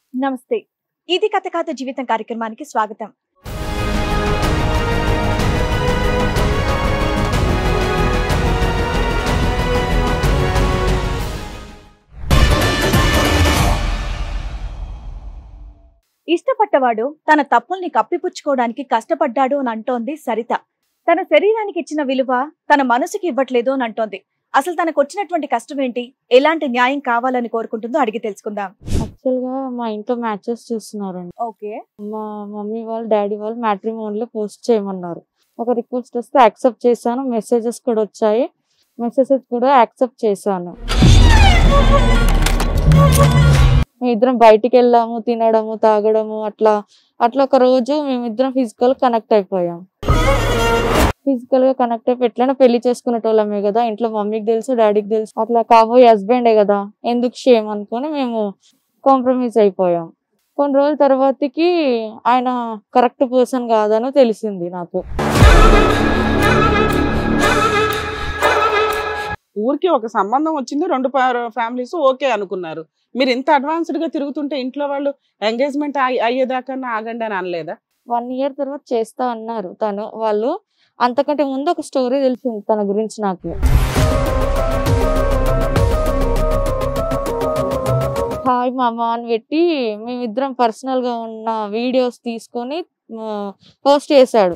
నమస్తే ఇది కథ కాదు జీవితం కార్యక్రమానికి స్వాగతం ఇష్టపడ్డవాడు తన తప్పుల్ని కప్పిపుచ్చుకోవడానికి కష్టపడ్డాడు అని అంటోంది సరిత తన శరీరానికి ఇచ్చిన విలువ తన మనసుకి ఇవ్వట్లేదు అని అంటోంది అసలు తనకు వచ్చినటువంటి కష్టం ఏంటి ఎలాంటి న్యాయం కావాలని కోరుకుంటుందో అడిగి తెలుసుకుందాం యాక్చువల్ గా మా ఇంట్లో మ్యాచెస్ చూస్తున్నారండి ఓకే మా మమ్మీ వాళ్ళు డాడీ వాళ్ళు మ్యాట్రిమోన్లో పోస్ట్ చేయమన్నారు ఒక రిక్వెస్ట్ వస్తే యాక్సెప్ట్ చేశాను మెసేజెస్ కూడా వచ్చాయి మెసేజెస్ కూడా యాక్సెప్ట్ చేశాను మేమిద్దరం బయటికి వెళ్ళాము తినడము తాగడము అట్లా అట్లా ఒక రోజు మేమిద్దరం ఫిజికల్ కనెక్ట్ అయిపోయాం ఫిజికల్ గా కనెక్ట్ అయిపోయి ఎట్లైనా పెళ్లి చేసుకునేటోళ్ళమే కదా ఇంట్లో మమ్మీకి తెలుసు డాడీకి తెలుసు అట్లా కాబోయే హస్బెండే కదా ఎందుకు షేమ్ అనుకొని మేము కాంప్రమైజ్ అయిపోయాం కొన్ని రోజుల తర్వాతకి ఆయన కరెక్ట్ పర్సన్ కాదని తెలిసింది నాకు ఊరికి ఒక సంబంధం వచ్చింది రెండు ఫ్యామిలీస్ ఓకే అనుకున్నారు మీరు ఇంత అడ్వాన్స్డ్ గా తిరుగుతుంటే ఇంట్లో వాళ్ళు ఎంగేజ్మెంట్ అయ్యేదాకా ఆగండి అని అనలేదా వన్ ఇయర్ తర్వాత చేస్తా అన్నారు తను వాళ్ళు అంతకంటే ముందు ఒక స్టోరీ తెలిసింది తన గురించి నాకు హాయ్ మామ అని పెట్టి మేమిద్దరం పర్సనల్ గా ఉన్న వీడియోస్ తీసుకొని పోస్ట్ చేశాడు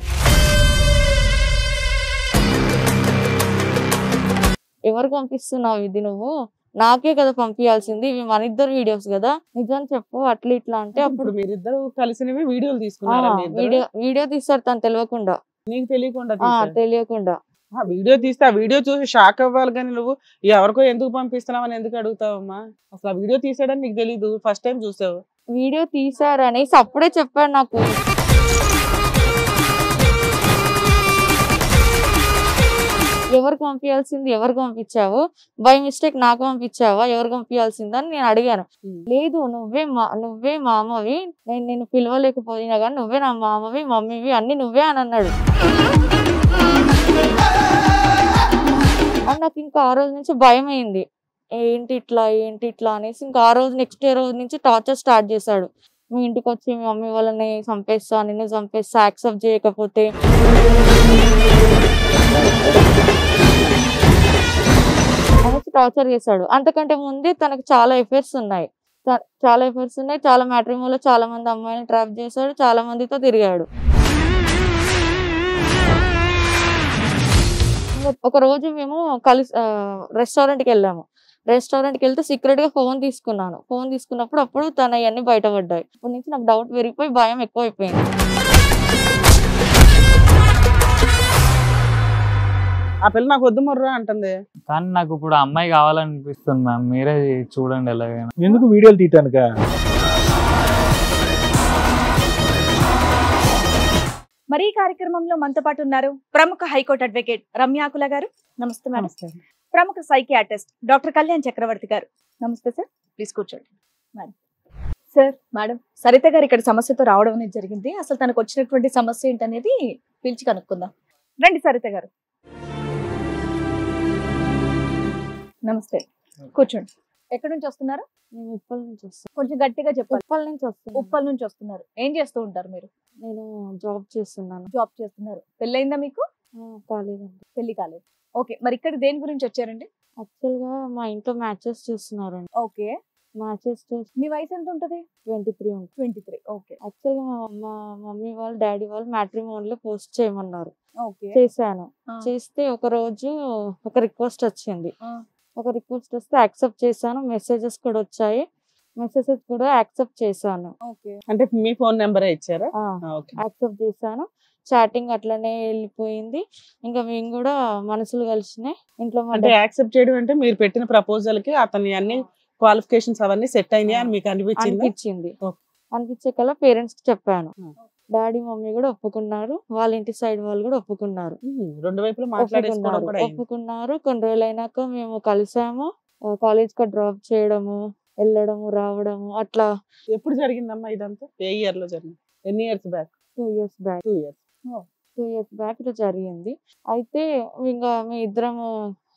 ఎవరు పంపిస్తున్నావు ఇది నువ్వు నాకే కదా పంపించాల్సింది ఇవి మన ఇద్దరు వీడియోస్ కదా నిజం చెప్పు అట్లా ఇట్లా అంటే అప్పుడు అప్పుడు మీరిద్దరు కలిసినవి వీడియోలు ఆ, తీసుకున్నారా మీ ఇద్దరు? వీడియో వీడియో తీస్తాడు తను తెలియకుండా నీకు తెలియకుండా ఆ, తీశారు. తెలియకుండా ఆ, వీడియో తీస్తే ఆ వీడియో చూసి షాక్ అవ్వాలి కానీ నువ్వు ఎవరికో ఎందుకు పంపిస్తున్నావు అని ఎందుకు అడుగుతావమ్మా అసలు ఆ వీడియో తీసాడని నీకు తెలీదు ఫస్ట్ టైం చూసావు వీడియో తీసారు అనేసి అప్పుడే చెప్పాడు నాకు ఎవరికి పంపించాల్సింది ఎవరికి పంపించావు బై మిస్టేక్ నాకు పంపించావా ఎవరు పంపించాల్సింది అని నేను అడిగాను ఉమ్. లేదు నువ్వే మా నువ్వే మామవి నేను నేను పిలవలేకపోయినా కానీ నువ్వే నా మామవి మమ్మీవి అన్ని నువ్వే అని అన్నాడు అని నాకు ఇంకా ఆ రోజు నుంచి భయం అయింది ఏంటి ఇట్లా ఏంటి ఇట్లా అనేసి ఇంకా ఆ రోజు నెక్స్ట్ డే రోజు నుంచి టార్చర్ స్టార్ట్ చేశాడు మీ ఇంటికి వచ్చి మీ మమ్మీ వాళ్ళని చంపేస్తా నిన్ను చంపేస్తా యాక్సెప్ట్ చేయకపోతే అనేసి టార్చర్ చేశాడు అంతకంటే ముందే తనకు చాలా ఎఫర్ట్స్ ఉన్నాయి త- చాలా ఎఫర్ట్స్ ఉన్నాయి చాలా మ్యాట్రిమోలో చాలా మంది అమ్మాయిలను ట్రాప్ చేశాడు చాలా మందితో తిరిగాడు ఒక రోజు మేము కలిసి రెస్టారెంట్కి వెళ్ళాము రెస్టారెంట్కి వెళ్తే సీక్రెట్ గా ఫోన్ తీసుకున్నాను ఫోన్ తీసుకున్నప్పుడు అప్పుడు తన అవన్నీ బయటపడ్డాయి అప్పటి నుంచి నాకు డౌట్ పెరిగిపోయి భయం ఎక్కువైపోయింది ఆ పిల్ల నాకు వద్దు మొర్రా అంటుంది కానీ నాకు ఇప్పుడు ఆ అమ్మాయి కావాలనిపిస్తుంది మ్యామ్ మీరే చూడండి ఎలాగైనా ఎందుకు వీడియోలు తీయటానిక మరి ఈ కార్యక్రమంలో మనతో పాటు ఉన్నారు ప్రముఖ హైకోర్టు అడ్వకేట్ రమ్యాకుల గారు నమస్తే మేడం ప్రముఖ సైకియాట్రిస్ట్ డాక్టర్ కళ్యాణ్ చక్రవర్తి గారు నమస్తే సార్ ప్లీజ్ కూర్చోండి madam sir madam Saritha garu ఇక్కడ సమస్యతో రావడం అనేది జరిగింది అసలు తనకు వచ్చినటువంటి సమస్య ఏంటనేది పిలిచి కనుక్కుందాం రండి సరిత గారు నమస్తే కూర్చోండి ఎక్కడి నుంచి వస్తున్నారు నేను ఉప్పల్ నుంచి వస్తాను కొంచెం గట్టిగా చెప్పాలి ఉప్పల్ నుంచి వస్తాను ఉప్పల్ నుంచి వస్తున్నారు ఏం చేస్తూ ఉంటారు మీరు నేను జాబ్ చేస్తున్నాను జాబ్ చేస్తున్నారు పెళ్ళయిందా మీకు కాలేదండి పెళ్లి కాలేదు ఓకే మరి ఇక్కడ దేని గురించి వచ్చారండి యాక్చువల్ గా మా ఇంట్లో మ్యాచెస్ చూస్తున్నారండి ఓకే మ్యాచెస్ చూసి మీ వయసు ఎంత ఉంటది ట్వంటీ త్రీ ఉంటుంది ట్వంటీ త్రీ ఓకే యాక్చువల్ గా మా మా మమ్మీ వాళ్ళు డాడీ వాళ్ళు మ్యాట్రిమోన్లో పోస్ట్ చేయమన్నారు ఓకే చేశాను ఆ. చేస్తే ఒక రోజు ఒక రిక్వెస్ట్ వచ్చింది ఆ. ఒక రిక్వెస్ట్ వస్తే యాక్సెప్ట్ చేశాను మెసేజెస్ కూడా వచ్చాయి మెసేజెస్ కూడా యాక్సెప్ట్ చేశాను ఓకే అంటే మీ ఫోన్ నెంబరే ఇచ్చారా ఆ, ఓకే యాక్సెప్ట్ చేశాను చాటింగ్ అట్లనే వెళ్ళిపోయింది ఇంకా మేము కూడా మనసులు కలిసినాయి ఇంట్లో మా అంటే డా- యాక్సెప్ట్ చేయడం అంటే మీరు పెట్టిన ప్రపోజల్ కి అతని అన్ని క్వాలిఫికేషన్స్ అవన్నీ సెట్ అయినాయి అని మీకు అనిపించింది అనిపించింది ఓకే. అనిపించే కల్లా పేరెంట్స్ కి చెప్పాను ఆ. డాడీ మమ్మీ కూడా ఒప్పుకున్నారు వాళ్ళ ఇంటి సైడ్ వాళ్ళు కూడా ఒప్పుకున్నారు రెండు వైపులు మాట్లాడేసుకోవడం ఒప్పుకున్నారు కూడా అయింది. ఒప్పుకున్నారు కొన్ని రోజులు అయినాక మేము కలిసాము కాలేజ్ కి డ్రాప్ చేయడము వెళ్ళడము రావడము అట్లా ఎప్పుడు జరిగిందమ్మా ఇదంతా ఏ ఇయర్ లో జరిగింది ఎన్ని years back two years back two years two years back ఇట్లా జరిగింది అయితే ఇంకా మీ ఇద్దరము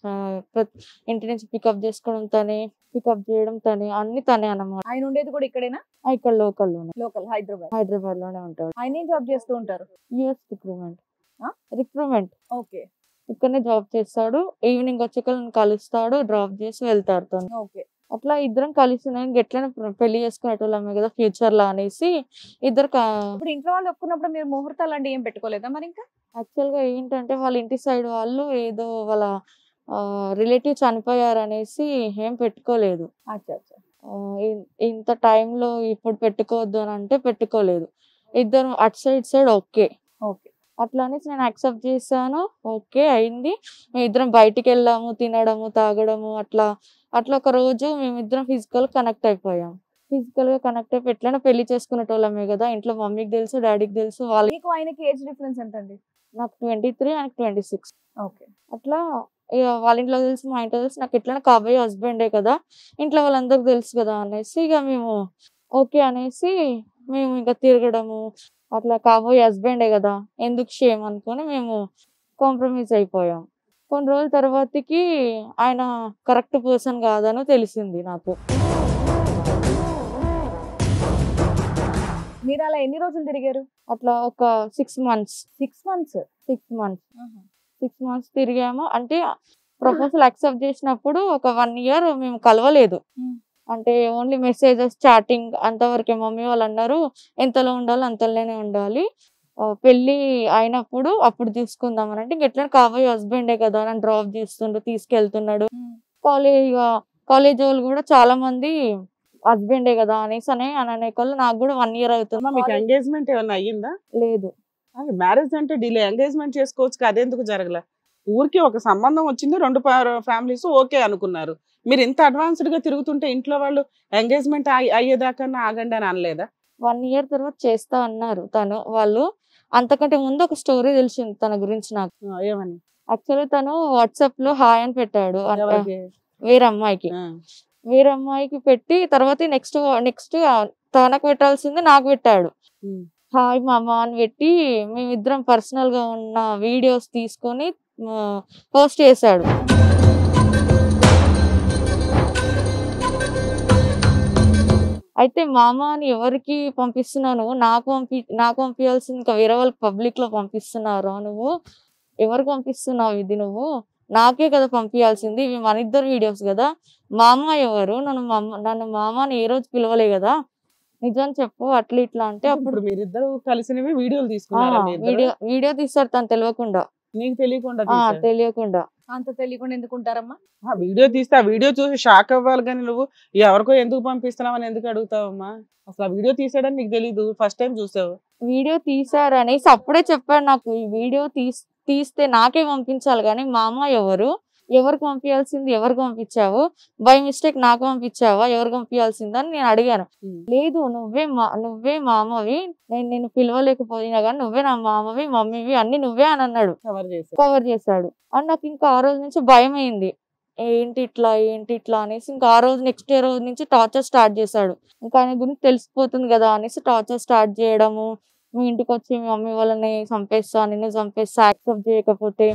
ఆ, ప్రతి- ఇంటి నుంచి పికప్ చేసుకోవడం తనే పికప్ చేయడం తనే అన్ని తనే అన్నమాట ఆయన ఉండేది కూడా ఇక్కడేనా ఆ, ఇక్కడ లోకల్లోనే లోకల్ హైదరాబాద్ హైదరాబాద్ లోనే ఉంటాడు ఆయన ఏం జాబ్ చేస్తూ ఉంటారు యుఎస్ రిక్రూట్మెంట్ ఆ? రిక్రూట్మెంట్ ఓకే ఇక్కడనే జాబ్ చేస్తాడు ఈవినింగ్ వచ్చాక నన్ను కలుస్తాడు డ్రాప్ చేసి వెళ్తాడు తను ఓకే అట్లా ఇద్దరం కలిసి నేను ఎట్లైనా ప్ర- పెళ్లి చేసుకునేటోళ్ళమే కదా ఫ్యూచర్ లో అనేసి ఇద్దరు ఇప్పుడు ఇంట్లో వాళ్ళు ఒప్పుకున్నప్పుడు మీరు ముహూర్తాలు అంటే ఏం పెట్టుకోలేదా మరి ఇంకా యాక్చువల్ గా ఏంటంటే వాళ్ళ ఇంటి సైడ్ వాళ్ళు ఏదో వాళ్ళ రిలేటివ్ చనిపోయారు అనేసి ఏం పెట్టుకోలేదు అచ్చా అచ్చా ఆ, ఇన్- ఇంత టైంలో ఇప్పుడు పెట్టుకోవద్దు అని అంటే పెట్టుకోలేదు ఇద్దరు అటు సైడ్ సైడ్ ఓకే ఓకే అట్లా అనేసి నేను యాక్సెప్ట్ చేశాను ఓకే అయింది మేము ఇద్దరం బయటికి వెళ్ళాము తినడము తాగడము అట్లా అట్లా ఒక రోజు మేమిద్దరం ఫిజికల్ కనెక్ట్ అయిపోయాం ఫిజికల్ గా కనెక్ట్ అయిపోయి ఎట్లైనా పెళ్లి చేసుకునేటోళ్ళమే కదా ఇంట్లో మమ్మీకి తెలుసు డాడీకి తెలుసు వాళ్ళకి మీకు ఆయనకి ఏజ్ డిఫరెన్స్ ఎంత అండి నాకు ట్వంటీ త్రీ ఆయనకి ట్వంటీ సిక్స్ ఓకే అట్లా ఇక వాళ్ళ ఇంట్లో తెలుసు మా ఇంట్లో తెలుసు నాకు ఎట్లైనా కాబోయే హస్బెండే కదా ఇంట్లో వాళ్ళందరికి తెలుసు కదా అనేసి ఇక మేము ఓకే అనేసి మేము ఇంకా తిరగడము అట్లా కాబోయే హస్బెండే కదా ఎందుకు షేమ్ అనుకొని మేము కాంప్రమైజ్ అయిపోయాం కొన్ని రోజుల తర్వాతకి ఆయన కరెక్ట్ పర్సన్ కాదని తెలిసింది నాకు మీరు అలా ఎన్ని రోజులు తిరిగారు అట్లా ఒక six months six months six months six months తిరిగాము అంటే ప్రపోజల్ యాక్సెప్ట్ చేసినప్పుడు ఒక వన్ ఇయర్ మేము కలవలేదు Hmm. అంటే ఓన్లీ మెసేజెస్ చాటింగ్ అంతవరకే మమ్మీ వాళ్ళు అన్నారు ఎంతలో ఉండాలి అంతలోనే ఉండాలి ఆ, పెళ్లి అయినప్పుడు అప్పుడు తీసుకుందాం అని అంటే ఎట్లా కాబోయే హస్బెండే కదా నన్ను డ్రాప్ చేస్తుండు తీసుకెళ్తున్నాడు కాలేజ్ కాలేజ్ వాళ్ళు కూడా చాలా మంది హస్బెండే కదా అనేసి అనే అని అనే వాళ్ళు నాకు కూడా వన్ ఇయర్ అమ్మా, అవుతుంది మీకు ఎంగేజ్మెంట్ ఏమన్నా అయ్యిందా లేదు మ్యారేజ్ అంటే డిలే ఎంగేజ్మెంట్ చేసుకోవచ్చు కదా, అదెందుకు జరగల ఊరికి ఒక సంబంధం వచ్చింది రెండు ఫ్యామిలీస్ ఓకే అనుకున్నారు మీరు ఇంత అడ్వాన్స్డ్ గా తిరుగుతుంటే ఇంట్లో వాళ్ళు ఎంగేజ్మెంట్ అయ్యేదాకా ఆగండి అని అనలేదా వన్ ఇయర్ తర్వాత చేస్తా అన్నారు తను వాళ్ళు అంతకంటే ముందు ఒక స్టోరీ తెలిసింది తన గురించి నాకు ఆ, ఏమని యాక్చువల్లీ తను వాట్సాప్ లో హాయ్ అని పెట్టాడు అన్- ఎవరికి? వేరే అమ్మాయికి ఆ, వేరే అమ్మాయికి పెట్టి తర్వాత నెక్స్ట్ నెక్స్ట్ తనకు పెట్టాల్సింది నాకు పెట్టాడు ఉమ్. హాయ్ మామ అని పెట్టి మేమిద్దరం పర్సనల్ గా ఉన్న వీడియోస్ తీసుకొని పోస్ట్ చేశాడు అయితే మామ అని ఎవరికి పంపిస్తున్నాను నాకు పంపి నాకు పంపించాల్సింది ఇంకా వేరే వాళ్ళకి పబ్లిక్ లో పంపిస్తున్నారు నువ్వు ఎవరికి పంపిస్తున్నావు ఇది నువ్వు నాకే కదా పంపించాల్సింది ఇవి మన ఇద్దరు వీడియోస్ కదా మామ ఎవరు నన్ను మామ నన్ను మామ అని ఏ రోజు పిలవలే కదా నిజం చెప్పు అట్లా ఇట్లా అంటే అప్పుడు ఇప్పుడు మీరిద్దరు కలిసినవి వీడియోలు తీసుకున్నారా మీ ఇద్దరు? వీడియో వీడియో తీస్తారు తను తెలియకుండా నీకు తెలియకుండా ఆ, తీశారు. తెలియకుండా అంత తెలియకుండా ఎందుకు ఉంటారమ్మా ఆ వీడియో తీస్తే ఆ వీడియో చూసి షాక్ అవ్వాలి కానీ నువ్వు ఎవరికో ఎందుకు పంపిస్తున్నావు అని ఎందుకు అడుగుతావమ్మా అసలు ఆ వీడియో తీసాడని నీకు తెలీదు ఫస్ట్ టైం చూసావు వీడియో తీసారు అనేసి అప్పుడే చెప్పాడు నాకు ఈ వీడియో తీస్ తీస్తే నాకే పంపించాలి కానీ మా అమ్మ ఎవరు ఎవరికి పంపించాల్సింది ఎవరికి పంపించావు బై మిస్టేక్ నాకు పంపించావా ఎవరికి పంపించాల్సింది అని నేను అడిగాను ఉమ్. లేదు నువ్వే మా నువ్వే మామవి నేను నేను పిలవలేకపోయినా కానీ నువ్వే నా మామవి మమ్మీవి అన్ని నువ్వే అని అన్నాడు కవర్ చేసావు కవర్ చేశాడు అని నాకు ఇంకా ఆ రోజు నుంచి భయం అయింది ఏంటి ఇట్లా ఏంటి ఇట్లా అనేసి ఇంకా ఆ రోజు నెక్స్ట్ డే రోజు నుంచి టార్చర్ స్టార్ట్ చేశాడు ఇంకా ఆయన గురించి తెలిసిపోతుంది కదా అనేసి టార్చర్ స్టార్ట్ చేయడము మీ ఇంటికి వచ్చి మీ మమ్మీ వాళ్ళని చంపేస్తా నిన్ను చంపేస్తా యాక్సెప్ట్ చేయకపోతే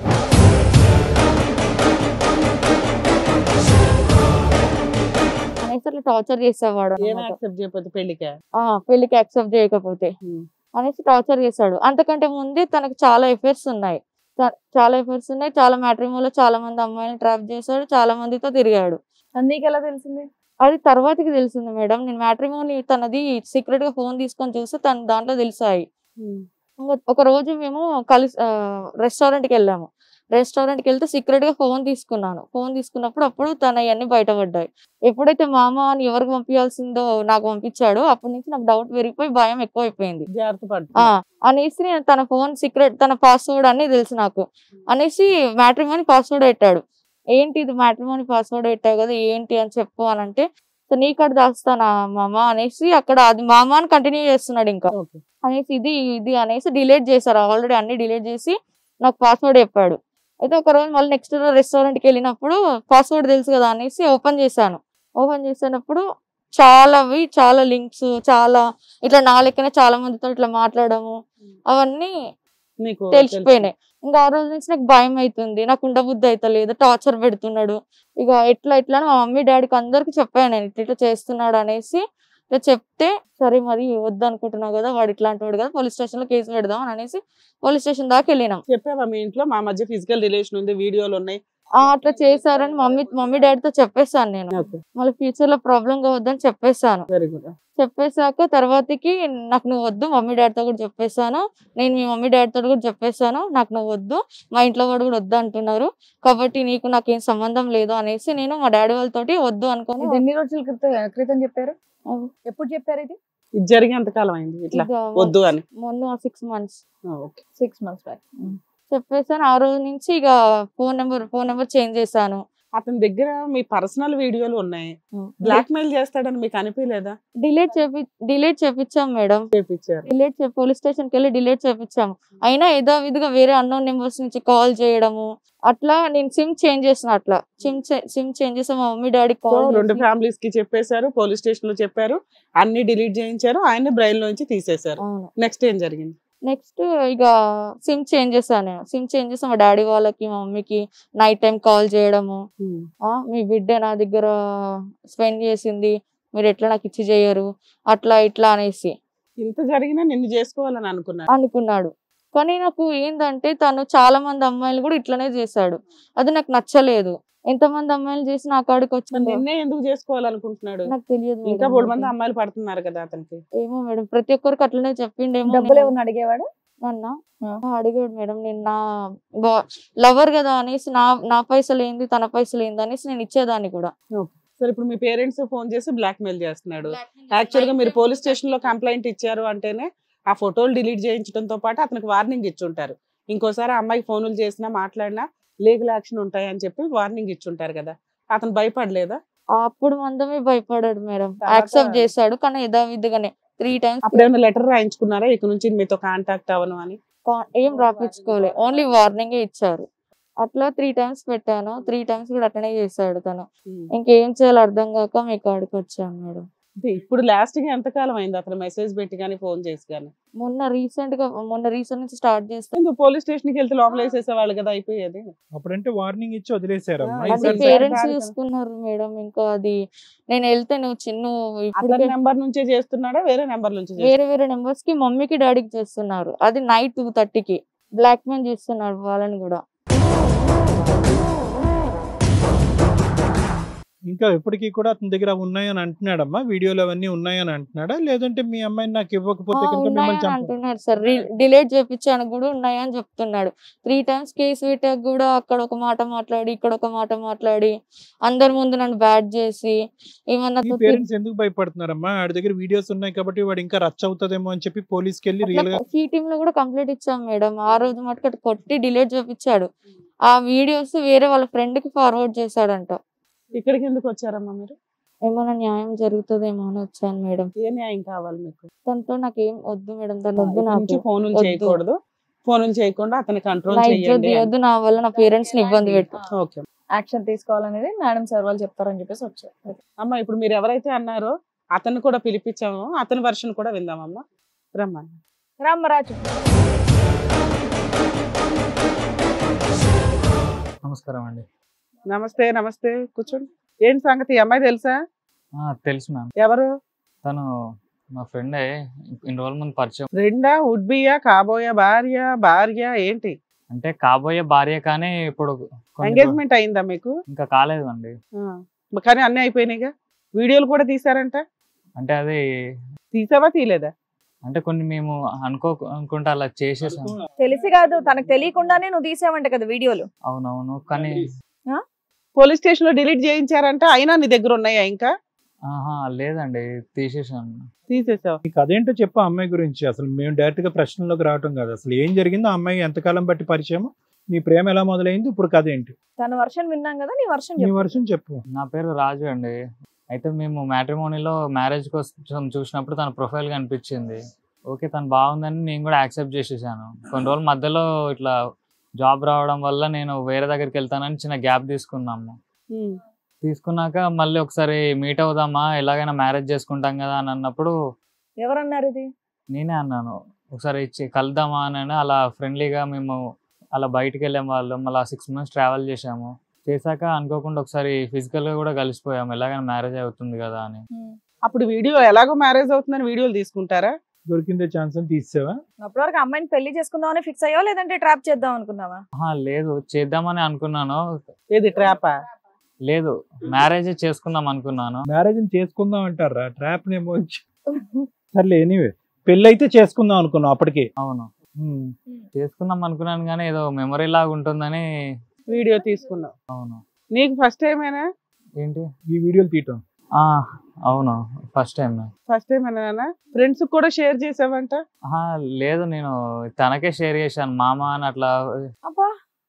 అనేసి అట్లా టార్చర్ చేసేవాడు ఏం అన్నమాట. యాక్సెప్ట్ చేయకపోతే పెళ్లికే ఆ పెళ్లికి యాక్సెప్ట్ చేయకపోతే ఉమ్. అనేసి టార్చర్ చేశాడు అంతకంటే ముందే తనకు చాలా ఎఫైర్స్ ఉన్నాయి త- చాలా ఎఫైర్స్ ఉన్నాయి చాలా మ్యాట్రిమోలో చాలా మంది అమ్మాయిని ట్రాప్ చేశాడు చాలా మందితో తిరిగాడు అది నీకు ఎలా తెలిసింది అది తర్వాతకి తెలిసింది మేడం నేను మ్యాట్రిమోని తనది సీక్రెట్ గా ఫోన్ తీసుకొని చూస్తే తన దాంట్లో తెలిసాయి ఉమ్. ఇంకో ఒక రోజు మేము కలిసి రెస్టారెంట్ కి వెళ్ళాము రెస్టారెంట్ కి వెళ్తే సీక్రెట్ గా ఫోన్ తీసుకున్నాను ఫోన్ తీసుకున్నప్పుడు అప్పుడు తన ఇవన్నీ బయటపడ్డాయి ఎప్పుడైతే మామ అని ఎవరికి పంపించాల్సిందో నాకు పంపించాడో అప్పటి నుంచి నాకు డౌట్ పెరిగిపోయి భయం ఎక్కువైపోయింది జాగ్రత్త పడు ఆ అనేసి నేను తన ఫోన్ సీక్రెట్ తన పాస్వర్డ్ అన్ని తెలుసు నాకు అనేసి మ్యాట్రిమోని పాస్వర్డ్ పెట్టాడు ఏంటి ఇది మ్యాట్రిమోని పాస్వర్డ్ పెట్టావు కదా ఏంటి అని చెప్పు అని అంటే "సో నీకడ దాస్తానా మామ అనేసి అక్కడ అది మామ అని కంటిన్యూ చేస్తున్నాడు ఇంకా ఓకే అనేసి ఇది ఇది అనేసి డిలీట్ చేశారు ఆల్రెడీ అన్ని డిలీట్ చేసి నాకు పాస్వర్డ్ చెప్పాడు అయితే ఒక రోజు మళ్ళీ నెక్స్ట్ రెస్టారెంట్కి వెళ్ళినప్పుడు పాస్వర్డ్ తెలుసు కదా అనేసి ఓపెన్ చేశాను ఓపెన్ చేసినప్పుడు చాలావి చాలా లింక్స్ చాలా ఇట్లా నా లెక్కనే చాలా మందితో ఇట్లా మాట్లాడము అవన్నీ నీకు తెలిసిపోయినాయి ఇంకా ఆ రోజు నుంచి నాకు భయం అవుతుంది నాకు ఉండబుద్ధి అవుతలేదు టార్చర్ పెడుతున్నాడు ఇక ఎట్లా ఎట్లా అని మా మమ్మీ డాడీకి అందరికి చెప్పాను నేను ఇట్లా ఇట్లా చేస్తున్నాడు అనేసి ఇట్లా చెప్తే సరే మరి వద్దు అనుకుంటున్నావు కదా వాడు ఇట్లాంటి వాడు కదా పోలీస్ స్టేషన్ లో కేసు పెడదాం అని అనేసి పోలీస్ స్టేషన్ దాకా వెళ్ళినాం చెప్పావా మీ ఇంట్లో మా మధ్య ఫిజికల్ రిలేషన్ ఉంది వీడియోలు ఉన్నాయి ఆ, అట్లా చేశారని మమ్మీ మమ్మీ డాడీతో చెప్పేశాను నేను ఓకే మళ్ళీ ఫ్యూచర్ లో ప్రాబ్లం కావద్దని చెప్పేశాను వెరీ గుడ్ చెప్పేశాక తర్వాతకి నాకు నువ్వు వద్దు మమ్మీ డాడీతో కూడా చెప్పేశాను నేను మీ మమ్మీ డాడీతో కూడా చెప్పేశాను నాకు నువ్వు వద్దు మా ఇంట్లో వాడు కూడా వద్దు అంటున్నారు కాబట్టి నీకు నాకేం సంబంధం లేదు అనేసి నేను మా డాడీ వాళ్ళతోటి వద్దు అనుకొని ఇది ఎన్ని రోజుల క్రితం క్రితం చెప్పారు ఎప్పుడు చెప్పారు ఇది ఇది జరిగి ఎంతకాలం అయింది ఇట్లా ఇక వద్దు అని మొన్న six months okay six months back చెప్పేసాను ఆ రోజు నుంచి ఇక phone number phone number change చేశాను అతని దగ్గర మీ పర్సనల్ వీడియోలు ఉన్నాయి బ్లాక్ మెయిల్ చేస్తాడని మీకు అనిపించలేదా డిలీట్ చేపి డిలీట్ చేపించాం మేడం చేపించారు డిలీట్ చే పోలీస్ స్టేషన్ కి వెళ్ళి డిలీట్ చేపించాము అయినా యథావిధిగా వేరే అన్నోన్ నెంబర్స్ నుంచి కాల్ చేయడము అట్లా నేను సిమ్ చేంజ్ చేసిన అట్లా సిమ్ సిమ్ చేంజ్ చేసి మా మమ్మీ డాడీ సో కాల్ రెండు ఫ్యామిలీస్ కి చెప్పేశారు పోలీస్ స్టేషన్ లో చెప్పారు అన్ని డిలీట్ చేయించారు ఆయన బ్రైల్ లోంచి తీసేశారు అవును నెక్స్ట్ ఏం జరిగింది నెక్స్ట్ ఇక సిమ్ చేంజ్ చేశాను నేను సిమ్ చేంజ్ చేసి మా డాడీ వాళ్ళకి మా మమ్మీకి నైట్ టైం కాల్ చేయడము ఆ, మీ బిడ్డ నా దగ్గర స్పెండ్ చేసింది మీరు ఎట్లా నాకు ఇచ్చి చేయరు అట్లా ఇట్లా అనేసి ఇంత జరిగినా నిన్ను చేసుకోవాలని అనుకున్నారు అనుకున్నాడు కానీ నాకు ఏందంటే తను చాలా మంది అమ్మాయిలు కూడా ఇట్లనే చేశాడు అది నాకు నచ్చలేదు ఎంతమంది అమ్మాయిలు చేసి నా కాడికి మరి వచ్చిందో నిన్నే ఎందుకు చేసుకోవాలనుకుంటున్నాడు నాకు తెలియదు ఇంకా మేడం మూడు మంది అది. అమ్మాయిలు పడుతున్నారు కదా అతనికి ఏమో మేడం ప్రతి ఒక్కరికి అట్లనే చెప్పిండేమో డబ్బులు నేను- ఏమన్నా అడిగేవాడు నన్న ఆ. ఆ, అడిగాడు మేడం నేను నా లవర్ కదా అనేసి నా నా పైసలు ఏంది తన పైసలు ఏంది అనేసి నేను ఇచ్చేదాన్ని కూడా సరే ఇప్పుడు మీ పేరెంట్స్ ఫోన్ చేసి బ్లాక్ మెయిల్ చేస్తున్నాడు యాక్చువల్ గా మీరు పోలీస్ స్టేషన్ లో కంప్లైంట్ ఇచ్చారు అంటేనే ఆ ఫోటోలు డిలీట్ చేయించడంతో పాటు అతనికి వార్నింగ్ ఇచ్చుంటారు ఇంకోసారి ఆ అమ్మాయికి ఫోన్లు చేసినా మాట్లాడినా లీగల్ యాక్షన్ ఉంటాయని చెప్పి వార్నింగ్ ఇచ్చుంటారు కదా అతను భయపడలేదా అప్పుడు మందమే భయపడాడు మేడం తర్వాత- యాక్సెప్ట్ చేశాడు కానీ యథావిధిగానే త్రీ టైమ్స్ అప్పుడు ఏమైనా లెటర్ రాయించుకున్నారా ఇక నుంచి మీతో కాంటాక్ట్ అవ్వను అని ఏం రాపించుకోలే ఓన్లీ వార్నింగ్ ఇచ్చారు అట్లా త్రీ టైమ్స్ పెట్టాను త్రీ టైమ్స్ కూడా అట్లనే చేశాడు తను ఇంకేం చేయాలో అర్థం కాక మీ కాడికి వచ్చాను మేడం అంటే ఇప్పుడు లాస్ట్ గా ఎంతకాలం అయింది అతను మెసేజ్ పెట్టి కానీ ఫోన్ చేసి కానీ మొన్న రీసెంట్ గా మొన్న రీసెంట్ నుంచి స్టార్ట్ చేస్తే ఎందుకు పోలీస్ స్టేషన్ కి వెళ్తే లోపల వేసేసేవాళ్ళు కదా అయిపోయేది అప్పుడంటే వార్నింగ్ ఇచ్చి వదిలేశారమ్మా ఆ, అది ఈసారి ఈసారి పేరెంట్స్ కాదు కదా. చూసుకున్నారు మేడం ఇంకా అది నేను వెళ్తే నువ్వు చిన్న ఇప్పుడు అతని నెంబర్ నుంచే చేస్తున్నాడా వేరే నెంబర్ నుంచి చేస్తున్నాడా? వేరే వేరే నెంబర్స్ కి మమ్మీకి డాడీకి చేస్తున్నారు అది నైట్ టూ థర్టీకి బ్లాక్ మెయిల్ చేస్తున్నారు వాళ్ళని కూడా ఇంకా ఇప్పటికీ కూడా అతని దగ్గర ఉన్నాయని అంటున్నాడమ్మా వీడియోలు అవన్నీ ఉన్నాయని అంటున్నాడా లేదంటే మీ అమ్మాయిని నాకు ఇవ్వకపోతే ఆ, కనుక మిమ్మల్ని ఉన్నాయని చంప అంటున్నాడు సార్ డిలేట్ చేపించాను కూడా ఉన్నాయని చెప్తున్నాడు త్రీ టైమ్స్ కేసు పెట్టాక కూడా అక్కడ ఒక మాట మాట్లాడి ఇక్కడ ఒక మాట మాట్లాడి అందరి ముందు నన్ను బ్యాట్ చేసి ఏమన్నా ఈ పేరెంట్స్ ఎందుకు భయపడుతున్నారమ్మా ఆడి దగ్గర వీడియోస్ ఉన్నాయి కాబట్టి వాడు ఇంకా రచ్చ అవుతుందేమో అని చెప్పి పోలీస్కి వెళ్ళి రియల్ గా ఈ టీమ్ లో కూడా కంప్లీట్ ఇచ్చాం మేడం ఆ రోజు మటుకు అటు కొట్టి డిలేట్ చేపించాడు ఆ వీడియోస్ వేరే వాళ్ళ ఫ్రెండ్ కి ఫార్వర్డ్ చేశాడంట ఇక్కడికి ఎందుకు వచ్చారమ్మా మీరు ఏమైనా న్యాయం జరుగుతుందేమో అని వచ్చాను మేడం ఏ న్యాయం కావాలి మీకు తనతో నాకేం వద్దు మేడం తను వద్దు ఇక్కడి నుంచి నాకు ఫోన్లు వద్దు. చేయకూడదు ఫోన్లు చేయకుండా అతని కంట్రోల్ నా ఇజ్జత్ చేయండి తీయొద్దు నా వల్ల నా పేరెంట్స్ ని ఇబ్బంది పెట్టు ఓకే యాక్షన్ తీసుకోవాలనేది మేడం సార్ వాళ్ళు చెప్తారని చెప్పేసి వచ్చారు అమ్మ ఇప్పుడు మీరు ఎవరైతే అన్నారో అతను కూడా పిలిపించాము అతని వర్షన్ కూడా విందామమ్మా రమ్మని రామ్మరాజు నమస్కారం అండి నమస్తే నమస్తే కూర్చోండి ఏంటి సంగతి ఈ అమ్మాయి తెలుసా ఆ, తెలుసు మ్యామ్ ఎవరు తను మా ఫ్రెండే ఇన్ని రోజుల ముందు పరిచయం రెండా ఉడ్బియా కాబోయే భార్య భార్య ఏంటి అంటే కాబోయే భార్య కానీ ఇప్పుడు కొన్ని ఎంగేజ్మెంట్ అయిందా మీకు ఇంకా కాలేదు అండి ఆ. కానీ అన్ని అయిపోయినాయిగా వీడియోలు కూడా తీసారంట అంటే అది తీసావా తీలేదా అంటే కొన్ని మేము అనుకో అనుకుంటే అలా చేసేసాం తెలిసి కాదు తనకు తెలియకుండానే నువ్వు తీసావంట కదా వీడియోలు అవునవును కానీ పోలీస్ స్టేషన్ లో డిలీట్ చేయించారంట అయినా నీ దగ్గర ఉన్నాయా ఇంకా ఆహా లేదండి తీసేసాను తీసేసావు నీకు అదేంటో చెప్పు ఆ అమ్మాయి గురించి అసలు మేము డైరెక్ట్ గా ప్రశ్నలోకి రావటం కాదు అసలు ఏం జరిగిందో ఆ అమ్మాయి ఎంతకాలం బట్టి పరిచయం నీ ప్రేమ ఎలా మొదలైంది ఇప్పుడు కథ ఏంటి తన వర్షన్ విన్నాం కదా నీ వర్షన్ నీ చెప్పు వర్షం చెప్పు నా పేరు రాజు అండి అయితే మేము మ్యాట్రిమోనీలో మ్యారేజ్ కోసం చూసినప్పుడు తన ప్రొఫైల్ కనిపించింది ఓకే తను బాగుందని నేను కూడా యాక్సెప్ట్ చేసేసాను కొన్ని రోజుల మధ్యలో ఇట్లా జాబ్ రావడం వల్ల నేను వేరే దగ్గరికి వెళ్తానని చిన్న గ్యాప్ తీసుకున్నాము ఉమ్. తీసుకున్నాక మళ్ళీ ఒకసారి మీట్ అవుదామా ఎలాగైనా మ్యారేజ్ చేసుకుంటాం కదా అని అన్నప్పుడు ఎవరన్నారు ఇది నేనే అన్నాను ఒకసారి ఇచ్చి కలుద్దామా అని అలా ఫ్రెండ్లీగా మేము అలా బయటికి వెళ్ళాం వాళ్ళు మళ్ళీ సిక్స్ మంత్స్ ట్రావెల్ చేసాము చేశాక అనుకోకుండా ఒకసారి physical గా కూడా కలిసిపోయాము ఎలాగైనా మ్యారేజ్ అవుతుంది కదా అని అప్పుడు వీడియో ఎలాగో మ్యారేజ్ అవుతుందని వీడియోలు తీసుకుంటారా దొరికిందే ఛాన్స్ అని తీసావా అప్పటి వరకు అమ్మాయిని పెళ్లి చేసుకుందామని ఫిక్స్ అయ్యావా లేదంటే ట్రాప్ చేద్దాం అనుకున్నావా ఆహా, లేదు చేద్దామని అనుకున్నాను ఏది ట్రాపా లేదు మ్యారేజ్ చేసుకుందాం అనుకున్నాను మ్యారేజ్ చేసుకుందాం అంటారా ట్రాప్ నేమో సర్లే ఎనీవే పెళ్ళి అయితే చేసుకుందాం అనుకున్నాం అప్పటికి అవును ఉమ్. చేసుకుందాం అనుకున్నాను కానీ ఏదో మెమరీ లాగా ఉంటుందని వీడియో తీసుకున్నావు అవును నీకు ఫస్ట్ టైమేనా ఏంటి ఈ వీడియోలు తీయటం ఆ, అవును ఫస్ట్ టైం ఫస్ట్ టైం ఏనా ఫ్రెండ్స్ కూడా షేర్ చేసావంట లేదు నేను తనకే షేర్ చేశాను మామ అని అట్లా అబ్బా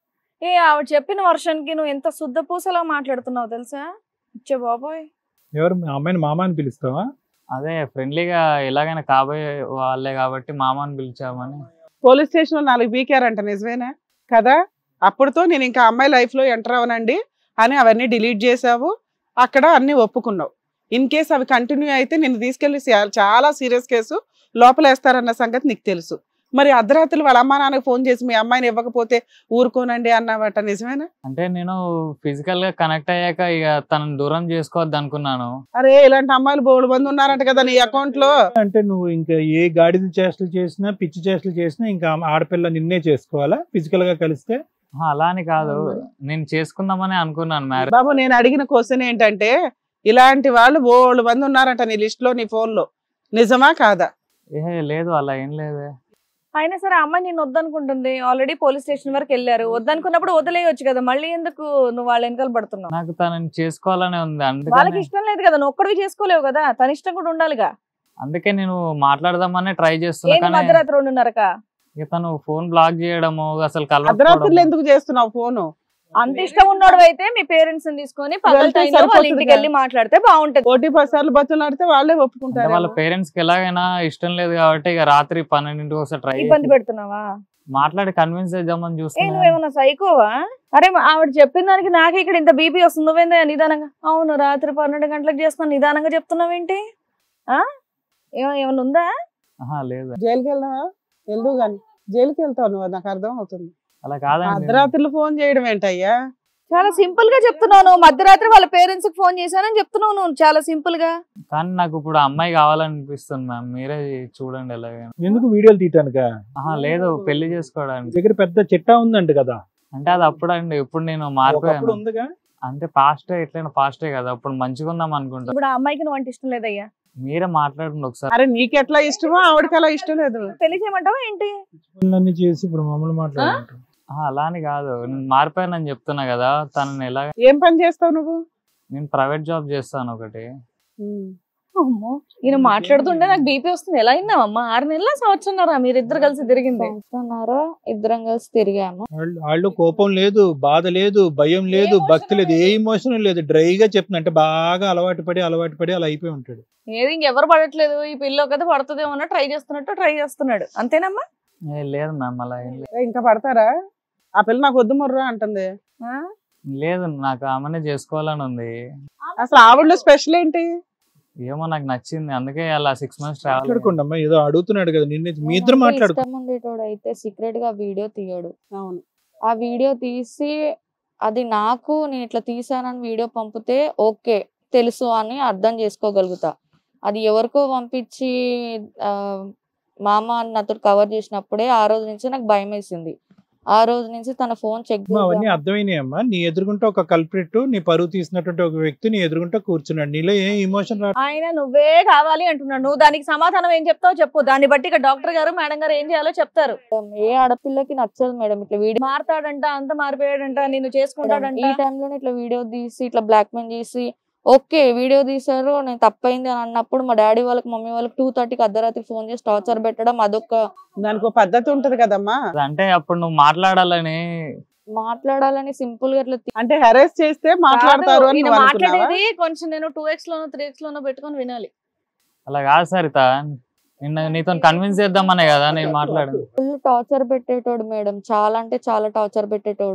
ఏ ఆవిడ చెప్పిన వర్షన్కి నువ్వు ఎంత శుద్ధ పూసలా మాట్లాడుతున్నావు తెలుసా ఇచ్చే బాబోయ్ ఎవరు మీ అమ్మాయిని మామ అని పిలుస్తావా అదే ఫ్రెండ్లీగా ఎలాగైనా కాబోయే వాళ్ళే కాబట్టి మామ అని పిలిచామని పోలీస్ స్టేషన్ లో నాలుగు బీకారంట నిజమేనా కదా అప్పుడుతో నేను ఇంకా అమ్మాయి లైఫ్ లో ఎంటర్ అవనండి అని అవన్నీ డిలీట్ చేసావు అక్కడ అన్ని ఒప్పుకున్నావు ఇన్ కేస్ అవి కంటిన్యూ అయితే నేను తీసుకెళ్లి చా- చాలా సీరియస్ కేసు లోపల వేస్తారన్న సంగతి నీకు తెలుసు మరి అర్ధరాత్రులు వాళ్ళ అమ్మా నాన్నకి ఫోన్ చేసి మీ అమ్మాయిని ఇవ్వకపోతే ఊరుకోనండి అన్నావట నిజమేనా అంటే నేను ఫిజికల్ గా కనెక్ట్ అయ్యాక ఇక తనని దూరం చేసుకోవద్దు అనుకున్నాను అరే ఇలాంటి అమ్మాయిలు బోడు మంది ఉన్నారంట కదా నీ అకౌంట్ లో అంటే నువ్వు ఇంకా ఏ గాడిద చేష్టలు చేసినా పిచ్చి చేష్టలు చేసినా ఇంకా ఆ ఆడపిల్ల నిన్నే చేసుకోవాలా ఫిజికల్ గా కలిస్తే ఆహా, అలా అని కాదు నేను చేసుకుందామని అనుకున్నాను మ్యారేజ్ బాబు నేను అడిగిన క్వశ్చన్ ఏంటంటే ఇలాంటి వాళ్ళు బోళ్ళు మంది ఉన్నారంట నీ లిస్ట్ లో నీ ఫోన్ లో నిజమా కాదా ఏ లేదు అలా ఏం లేదే అయినా సరే ఆ అమ్మాయి నేను వద్దనుకుంటుంది ఆల్రెడీ పోలీస్ స్టేషన్ వరకు వెళ్ళారు వద్దనుకున్నప్పుడు వదిలేయొచ్చు కదా మళ్ళీ ఎందుకు నువ్వు వాళ్ళ వెనకాల పడుతున్నావు నాకు తనని చేసుకోవాలనే ఉంది వాళ్ళకి అందుకని ఇష్టం లేదు కదా నువ్వు ఒక్కడివి చేసుకోలేవు కదా తన ఇష్టం కూడా ఉండాలిగా అందుకే నేను మాట్లాడదామని ట్రై చేస్తున్నా ఏంది కానీ మధ్యరాత్రి రెండున్నరక ఇక తను ఫోన్ బ్లాక్ చేయడము అసలు అర్ధరాత్రులు కలవకపోవడం ఎందుకు చేస్తున్నావు ఫోను అంత ఇష్టం ఉన్నోడు అయితే మీ పేరెంట్స్ తీసుకొని పగల వెళ్తే టైంలో వాళ్ళ సరిపోతుంది ఇంటికి కదా. వెళ్ళి మాట్లాడితే బాగుంటది కోటి పది సార్లు బతులు ఆడితే వాళ్ళే అంటే ఒప్పుకుంటారు వాళ్ళ పేరెంట్స్ కి ఎలాగైనా ఇష్టం లేదు కాబట్టి ఇక రాత్రి పన్నెండింటికి ఒకసారి ట్రై ఇబ్బంది పెడుతున్నావా మాట్లాడి కన్విన్స్ చేద్దామని ఏ చూస్తున్నా నువ్వేమన్నా సైకోవా అరే మా- ఆవిడ చెప్పిన దానికి నాకు ఇక్కడ ఇంత బీపీ వస్తుంది నువ్వేందా నిదానంగా అవును రాత్రి పన్నెండు గంటలకు చేస్తున్నావు నిదానంగా చెప్తున్నావేంటి ఆ ఏమ- ఏమన్నా ఉందా ఆహా, లేదు జైలుకి వెళ్దావా వెళ్దు గాని జైలుకి వెళ్తావు నువ్వు అది నాకు అర్థం అవుతుంది అలా కాదండి అర్ధరాత్రులు ఫోన్ చేయడం ఏంటయ్యా చాలా సింపుల్ గా చెప్తున్నావు నువ్వు మధ్యరాత్రి వాళ్ళ పేరెంట్స్ కి ఫోన్ చేశానని చెప్తున్నావు నువ్వు చాలా సింపుల్ గా కానీ నాకు ఇప్పుడు ఆ అమ్మాయి కావాలనిపిస్తుంది మ్యామ్ మీరే చూడండి ఎలాగైనా ఎందుకు వీడియోలు తీయటానికా ఆహా లేదు పెళ్లి చేసుకోవడానికి దగ్గర పెద్ద చిట్టా ఉందంట కదా అంటే అది అప్పుడండి ఇప్పుడు నేను ఒకప్పుడు మారిపోయాను ఉందిగా అంటే పాస్టే ఎట్లయినా పాస్టే కదా అప్పుడు మంచిగా ఉందాం అనుకుంటా ఇప్పుడు ఆ అమ్మాయికి నువ్వు అంటే ఇష్టం లేదయ్యా మీరే మాట్లాడండి ఒకసారి అరే నీకు ఎట్లా ఇష్టమో ఆవిడకి అలా ఇష్టం లేదు పెళ్లి చేయమంటావా ఏంటి అన్ని చేసి ఇప్పుడు మమ్మల్ని మాట్లాడుకుంటాం ఆహా, అలా అని కాదు నేను మారిపోయానని చెప్తున్నా కదా తనని ఎలా ఏం పని చేస్తావు నువ్వు నేను ప్రైవేట్ జాబ్ చేస్తాను ఒకటి అమ్మో ఈయన మాట్లాడుతుంటే నాకు బీపీ వస్తుంది ఎలా అయిందామమ్మా ఆరు నెలల సంవత్సరం మీరిద్దరు కలిసి తిరిగింది సంవత్సరంన్నర ఇద్దరం కలిసి తిరిగాము వాళ్ళు వాళ్ళు కోపం లేదు బాధ లేదు భయం లేదు ఏ భక్తి లేదు ఏ emotion ఇమోషన్ లేదు డ్రైగా చెప్తున్నా అంటే బాగా అలవాటు పడి అలవాటు పడి అలా అయిపోయి ఉంటాడు ఏది ఇంకెవరు పడట్లేదు ఈ పిల్ల ఒకటి పడుతుందేమో ట్రై చేస్తున్నట్టు ట్రై చేస్తున్నాడు అంతేనమ్మా ఏ, లేదు మ్యామ్ అలా ఏం లేదు ఏ, ఇంకా పడతారా ఆ పిల్ల నాకు వద్దు మొర్రా అంటుంది ఆ? లేదు నాకు ఆమెనే చేసుకోవాలని ఉంది అసలు ఆవిడలో స్పెషల్ ఏంటి ఏమో నాకు నచ్చింది అందుకే అలా సిక్స్ మంత్స్ ట్రావెల్ మాట్లాడుకోండి అమ్మా ఏదో అడుగుతున్నాడు కదా నిన్న మీ ఇద్దరు నేనంటే మాట్లాడుకో ఇష్టం ఉండేటోడు అయితే సీక్రెట్ గా వీడియో తీయడు అవును ఆ వీడియో తీసి అది నాకు నేను ఇట్లా తీసానని వీడియో పంపితే ఓకే తెలుసు అని అర్థం చేసుకోగలుగుతా అది ఎవరికో పంపించి ఆ, మామ అని నాతో కవర్ చేసినప్పుడే ఆ రోజు నుంచి నాకు భయం వేసింది ఆ రోజు నుంచి తన ఫోన్ చెక్ అమ్మా, అవన్నీ అర్థమైనాయి అమ్మా నీ ఎదురుగుంటే ఒక కల్ప్రిట్ నీ పరువు తీసినటువంటి ఒక వ్యక్తి నీ ఎదురుగుంటే కూర్చున్నాడు నీలో ఏ ఇమోషన్ రా ఆయన నువ్వే కావాలి అంటున్నాడు నువ్వు దానికి సమాధానం ఏం చెప్తావు చెప్పు దాన్ని బట్టి ఇక డాక్టర్ గారు మేడం గారు ఏం చేయాలో చెప్తారు ఏ ఆడపిల్లకి నచ్చదు మేడం ఇట్లా వీడియో మారతాడంట అంత మారిపోయాడంట నిన్ను చేసుకుంటాడంట ఈ టైంలోనే ఇట్లా వీడియో తీసి ఇట్లా బ్లాక్ మెయిల్ చేసి ఓకే వీడియో తీసారు నేను తప్పైంది అని అన్నప్పుడు మా డాడీ వాళ్ళకి మమ్మీ వాళ్ళకి టూ థర్టీకి అర్ధరాత్రి ఫోన్ చేసి టార్చర్ పెట్టడం అదొక దానికి ఒక పద్ధతి ఉంటది కదమ్మా అంటే అప్పుడు నువ్వు మాట్లాడాలని మాట్లాడాలని సింపుల్ గా ఇట్లా తీ- అంటే హెరాస్ చేస్తే మాట్లాడతారు అని ఈయన నువ్వు అనుకున్నావా? మాట్లాడేది కొంచెం నేను టూ ఎక్స్ లోనో త్రీ ఎక్స్ లోనో పెట్టుకొని వినాలి అలా కాదు సరిత నిన్న నీతో కన్విన్స్ చేద్దామనే కదా నేను మాట్లాడాను ఫుల్ టార్చర్ పెట్టేటోడు మేడం చాలా అంటే చాలా టార్చర్ పెట్టేటోడు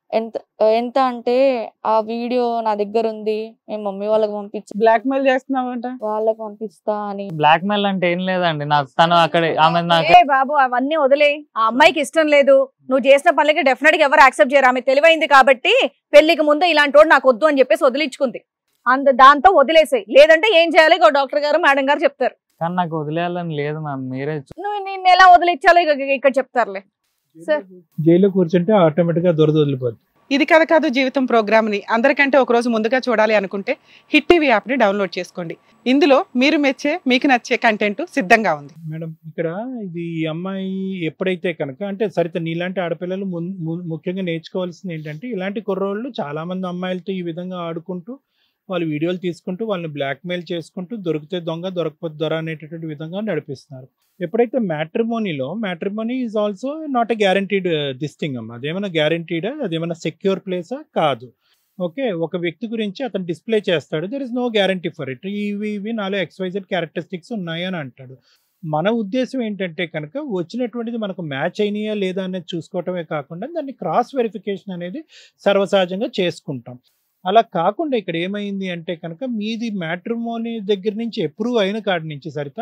ఎంత ఎంత అంటే ఆ వీడియో నా దగ్గర ఉంది మేము మమ్మీ వాళ్ళకి పంపించి బ్లాక్ మెయిల్ చేస్తున్నావంట వాళ్ళకి పంపిస్తా అని బ్లాక్ మెయిల్ అంటే ఏం లేదండి నాకు తను అక్కడ ఆమె నాకు ఏ బాబు అవన్నీ వదిలే ఆ అమ్మాయికి ఇష్టం లేదు నువ్వు చేసిన పనులకి డెఫినెట్ గా ఎవరు యాక్సెప్ట్ చేయరు ఆమె తెలివైంది కాబట్టి పెళ్లికి ముందు ఇలాంటి వాడు నాకు వద్దు అని చెప్పేసి వదిలించుకుంది అంత దాంతో వదిలేసాయి లేదంటే ఏం చేయాలి ఇక డాక్టర్ గారు మేడం గారు చెప్తారు కానీ నాకు వదిలేయాలని లేదు మ్యామ్ మీరే చూ- నువ్వు నిన్ను ఎలా వదిలించాలో ఇక ఇక్కడ చెప్తారులే సార్. జైల్లో కూర్చుంటే ఆటోమేటిక్ గా దొరద వదిలిపోద్ది ఇది కథ కాదు జీవితం ప్రోగ్రామ్ ని అందరికంటే ఒక రోజు ముందుగా చూడాలి అనుకుంటే హిట్ టీవీ యాప్ ని డౌన్లోడ్ చేసుకోండి ఇందులో మీరు మెచ్చే మీకు నచ్చే కంటెంట్ సిద్ధంగా ఉంది మేడం ఇక్కడ ఇది ఈ అమ్మాయి ఎప్పుడైతే కనుక అంటే సరిత నీలాంటి ఆడపిల్లలు మున్- ము- ముఖ్యంగా నేర్చుకోవాల్సింది ఏంటంటే ఇలాంటి కుర్రోళ్ళు చాలా మంది అమ్మాయిలతో ఈ విధంగా ఆడుకుంటూ వాళ్ళు వీడియోలు తీసుకుంటూ వాళ్ళని బ్లాక్మెయిల్ చేసుకుంటూ దొరికితే దొంగ దొరకపోతే దొర అనేటటువంటి విధంగా నడిపిస్తున్నారు ఎప్పుడైతే మ్యాట్రిమోనీలో matrimony is also not a guaranteed this thing అమ్మ అదేమైనా గ్యారంటీడా అదేమైనా సెక్యూర్ ప్లేసా కాదు ఓకే ఒక వ్యక్తి గురించి అతను డిస్ప్లే చేస్తాడు there is no guarantee for it ఇవి ఇవి నాలో ఎక్స్వైజెడ్ క్యారెక్టరిస్టిక్స్ ఉన్నాయి అని అంటాడు మన ఉద్దేశం ఏంటంటే కనుక వచ్చినటువంటిది మనకు మ్యాచ్ అయినాయా లేదా అనేది చూసుకోవటమే కాకుండా దాన్ని క్రాస్ వెరిఫికేషన్ అనేది సర్వసహజంగా చేసుకుంటాం అలా కాకుండా ఇక్కడ ఏమైంది అంటే కనుక మీది మ్యాట్రిమోనీ దగ్గర నుంచి అప్రూవ్ అయిన కాడి నుంచి Saritha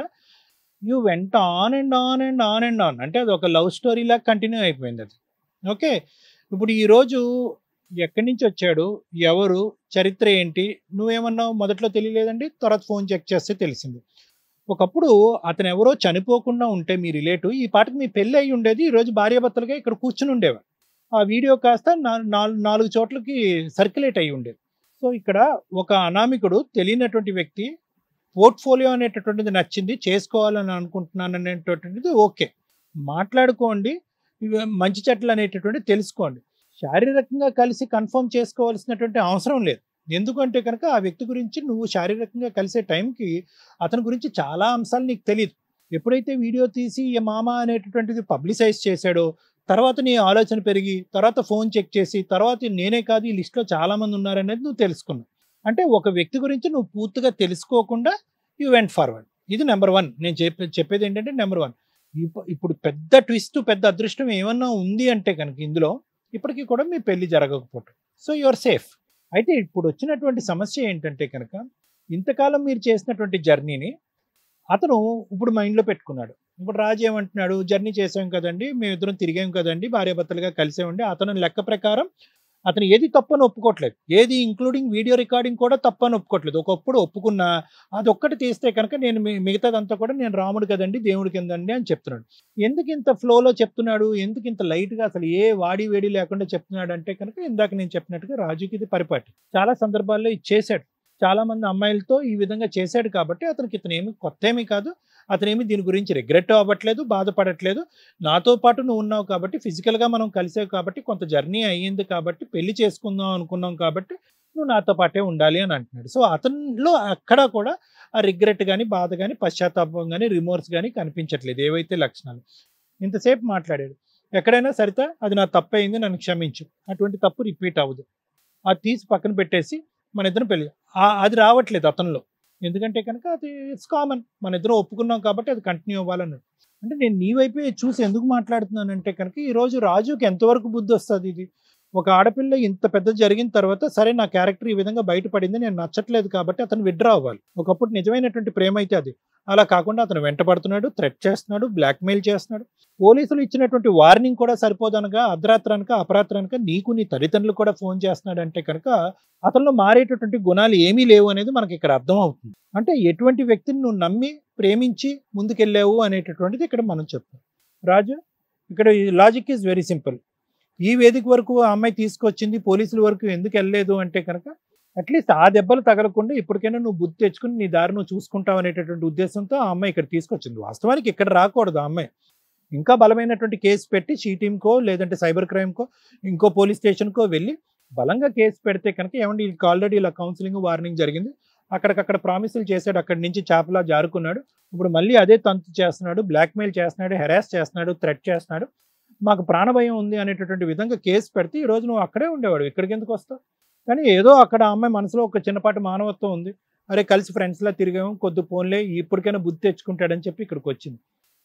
you went on and on and on and on అంటే అది ఒక లవ్ స్టోరీ లాగా కంటిన్యూ అయిపోయింది అది ఓకే ఇప్పుడు ఈరోజు ఎక్కడి నుంచి వచ్చాడు ఎవరు చరిత్ర ఏంటి నువ్వేమన్నావు మొదట్లో తెలియలేదండి తర్వాత ఫోన్ చెక్ చేస్తే తెలిసింది ఒకప్పుడు అతను ఎవరో చనిపోకుండా ఉంటే మీ రిలేటివ్ ఈ పాటకు మీ పెళ్ళి అయి ఉండేది ఈరోజు భార్యాభర్తలుగా ఇక్కడ కూర్చుని ఉండేవారు ఆ వీడియో కాస్త నా- నాలుగు నాలుగు చోట్లకి సర్క్యులేట్ అయి ఉండేది సో ఇక్కడ ఒక అనామికుడు తెలియనటువంటి వ్యక్తి పోర్ట్ఫోలియో అనేటటువంటిది నచ్చింది చేసుకోవాలని అనుకుంటున్నాను అనేటటువంటిది ఓకే మాట్లాడుకోండి ఇవి మంచి చెట్లు అనేటటువంటిది తెలుసుకోండి శారీరకంగా కలిసి కన్ఫర్మ్ చేసుకోవాల్సినటువంటి అవసరం లేదు ఎందుకంటే కనుక ఆ వ్యక్తి గురించి నువ్వు శారీరకంగా కలిసే టైంకి అతని గురించి చాలా అంశాలు నీకు తెలియదు ఎప్పుడైతే వీడియో తీసి ఈ మామ అనేటటువంటిది పబ్లిసైజ్ చేశాడో తర్వాత నీ ఆలోచన పెరిగి తర్వాత ఫోన్ చెక్ చేసి తర్వాత నేనే కాదు ఈ లిస్ట్లో చాలా మంది ఉన్నారనేది నువ్వు తెలుసుకున్నావు అంటే ఒక వ్యక్తి గురించి నువ్వు పూర్తిగా తెలుసుకోకుండా యూ వెంట్ ఫార్వర్డ్ ఇది నెంబర్ వన్ నేను చెప్పే చెప్పేది ఏంటంటే నెంబర్ వన్ ఇప్పుడు పెద్ద ట్విస్ట్ పెద్ద అదృష్టం ఏమన్నా ఉంది అంటే కనుక ఇందులో ఇప్పటికీ కూడా మీ పెళ్లి జరగకపోవటం సో యువర్ సేఫ్ అయితే ఇప్పుడు వచ్చినటువంటి సమస్య ఏంటంటే కనుక ఇంతకాలం మీరు చేసినటువంటి జర్నీని అతను ఇప్పుడు మైండ్లో పెట్టుకున్నాడు ఇప్పుడు రాజు ఏమంటున్నాడు జర్నీ చేసాం కదండి మేమిద్దరం తిరిగాం కదండి భార్యాభర్తలుగా కలిసామండి అతను లెక్క ప్రకారం అతను ఏది తప్పని ఒప్పుకోవట్లేదు ఏది ఇంక్లూడింగ్ వీడియో రికార్డింగ్ కూడా తప్పని ఒప్పుకోవట్లేదు ఒకప్పుడు ఒప్పుకున్నా అది ఒక్కటి తీస్తే కనుక నేను మి- మిగతాదంతా కూడా నేను రాముడు కదండి దేవుడి కిందండి అని చెప్తున్నాడు ఎందుకు ఇంత ఫ్లోలో చెప్తున్నాడు ఎందుకు ఇంత లైట్గా అసలు ఏ వాడి వేడి లేకుండా చెప్తున్నాడు అంటే కనుక ఇందాక నేను చెప్పినట్టుగా రాజుకి ఇది పరిపాటి చాలా సందర్భాల్లో ఇది చేశాడు చాలా మంది అమ్మాయిలతో ఈ విధంగా చేశాడు కాబట్టి అతనికి ఇతను ఏమి కొత్త ఏమీ కాదు అతనేమి దీని గురించి రిగ్రెట్ అవ్వట్లేదు బాధపడట్లేదు నాతో పాటు నువ్వు ఉన్నావు కాబట్టి ఫిజికల్గా మనం కలిసావు కాబట్టి కొంత జర్నీ అయ్యింది కాబట్టి పెళ్లి చేసుకుందాం అనుకున్నాం కాబట్టి నువ్వు నాతో పాటే ఉండాలి అని అంటున్నాడు సో అతనిలో అక్కడ కూడా ఆ రిగ్రెట్ కానీ బాధ కానీ పశ్చాత్తాపం కానీ రిమోర్స్ కానీ కనిపించట్లేదు ఏవైతే లక్షణాలు ఇంతసేపు మాట్లాడాడు ఎక్కడైనా సరితా అది నా తప్పు అయింది నన్ను క్షమించు అటువంటి తప్పు రిపీట్ అవ్వదు అది తీసి పక్కన పెట్టేసి మన ఇద్దరం పెళ్లి ఆ- అది రావట్లేదు అతనిలో ఎందుకంటే కనుక అది ఇట్స్ కామన్ మన ఇద్దరం ఒప్పుకున్నాం కాబట్టి అది కంటిన్యూ అవ్వాలని అంటే నేను నీ వైపే చూసి ఎందుకు మాట్లాడుతున్నానంటే కనుక ఈరోజు రాజుకి ఎంతవరకు బుద్ధి వస్తుంది ఇది ఒక ఆడపిల్ల ఇంత పెద్ద జరిగిన తర్వాత సరే నా క్యారెక్టర్ ఈ విధంగా బయటపడింది నేను నచ్చట్లేదు కాబట్టి అతను విడ్రా అవ్వాలి ఒకప్పుడు నిజమైనటువంటి ప్రేమ అయితే అది అలా కాకుండా అతను వెంటపడుతున్నాడు థ్రెట్ చేస్తున్నాడు బ్లాక్మెయిల్ చేస్తున్నాడు పోలీసులు ఇచ్చినటువంటి వార్నింగ్ కూడా సరిపోదనగా అర్ధరాత్రనక అపరాత్రనక నీకు నీ తల్లిదండ్రులు కూడా ఫోన్ చేస్తున్నాడు అంటే కనుక అతనిలో మారేటటువంటి గుణాలు ఏమీ లేవు అనేది మనకి ఇక్కడ అర్థం అవుతుంది అంటే ఎటువంటి వ్యక్తిని నువ్వు నమ్మి ప్రేమించి ముందుకెళ్ళావు అనేటటువంటిది ఇక్కడ మనం చెప్తాం రాజు ఇక్కడ లాజిక్ ఈజ్ వెరీ సింపుల్ ఈ వేదిక వరకు ఆ అమ్మాయి తీసుకొచ్చింది పోలీసుల వరకు ఎందుకు వెళ్ళలేదు అంటే కనుక అట్లీస్ట్ ఆ దెబ్బలు తగలకుండా ఇప్పటికైనా నువ్వు బుద్ధి తెచ్చుకుని నీ దారి నువ్వు చూసుకుంటావు అనేటటువంటి ఉద్దేశంతో ఆ అమ్మాయి ఇక్కడ తీసుకొచ్చింది వాస్తవానికి ఇక్కడ రాకూడదు ఆ అమ్మాయి ఇంకా బలమైనటువంటి కేసు పెట్టి షీటీమ్కో లేదంటే సైబర్ క్రైమ్కో ఇంకో పోలీస్ స్టేషన్కో వెళ్ళి బలంగా కేసు పెడితే కనుక ఏమంటే వీళ్ళకి ఆల్రెడీ ఇలా కౌన్సిలింగ్ వార్నింగ్ జరిగింది అక్కడికక్కడ ప్రామిసులు చేశాడు అక్కడి నుంచి చేపలా జారుకున్నాడు ఇప్పుడు మళ్ళీ అదే తంతు చేస్తున్నాడు బ్లాక్మెయిల్ చేస్తున్నాడు హెరాస్ చేస్తున్నాడు థ్రెట్ చేస్తున్నాడు మాకు ప్రాణభయం ఉంది అనేటటువంటి విధంగా కేసు పెడితే ఈ రోజు నువ్వు అక్కడే ఉండేవాడు ఇక్కడికి ఎందుకు వస్తావు కానీ ఏదో అక్కడ ఆ అమ్మాయి మనసులో ఒక చిన్నపాటి మానవత్వం ఉంది అరే కలిసి ఫ్రెండ్స్లా తిరిగాము కొద్ది ఫోన్లే ఇప్పటికైనా బుద్ధి తెచ్చుకుంటాడని చెప్పి ఇక్కడికి వచ్చింది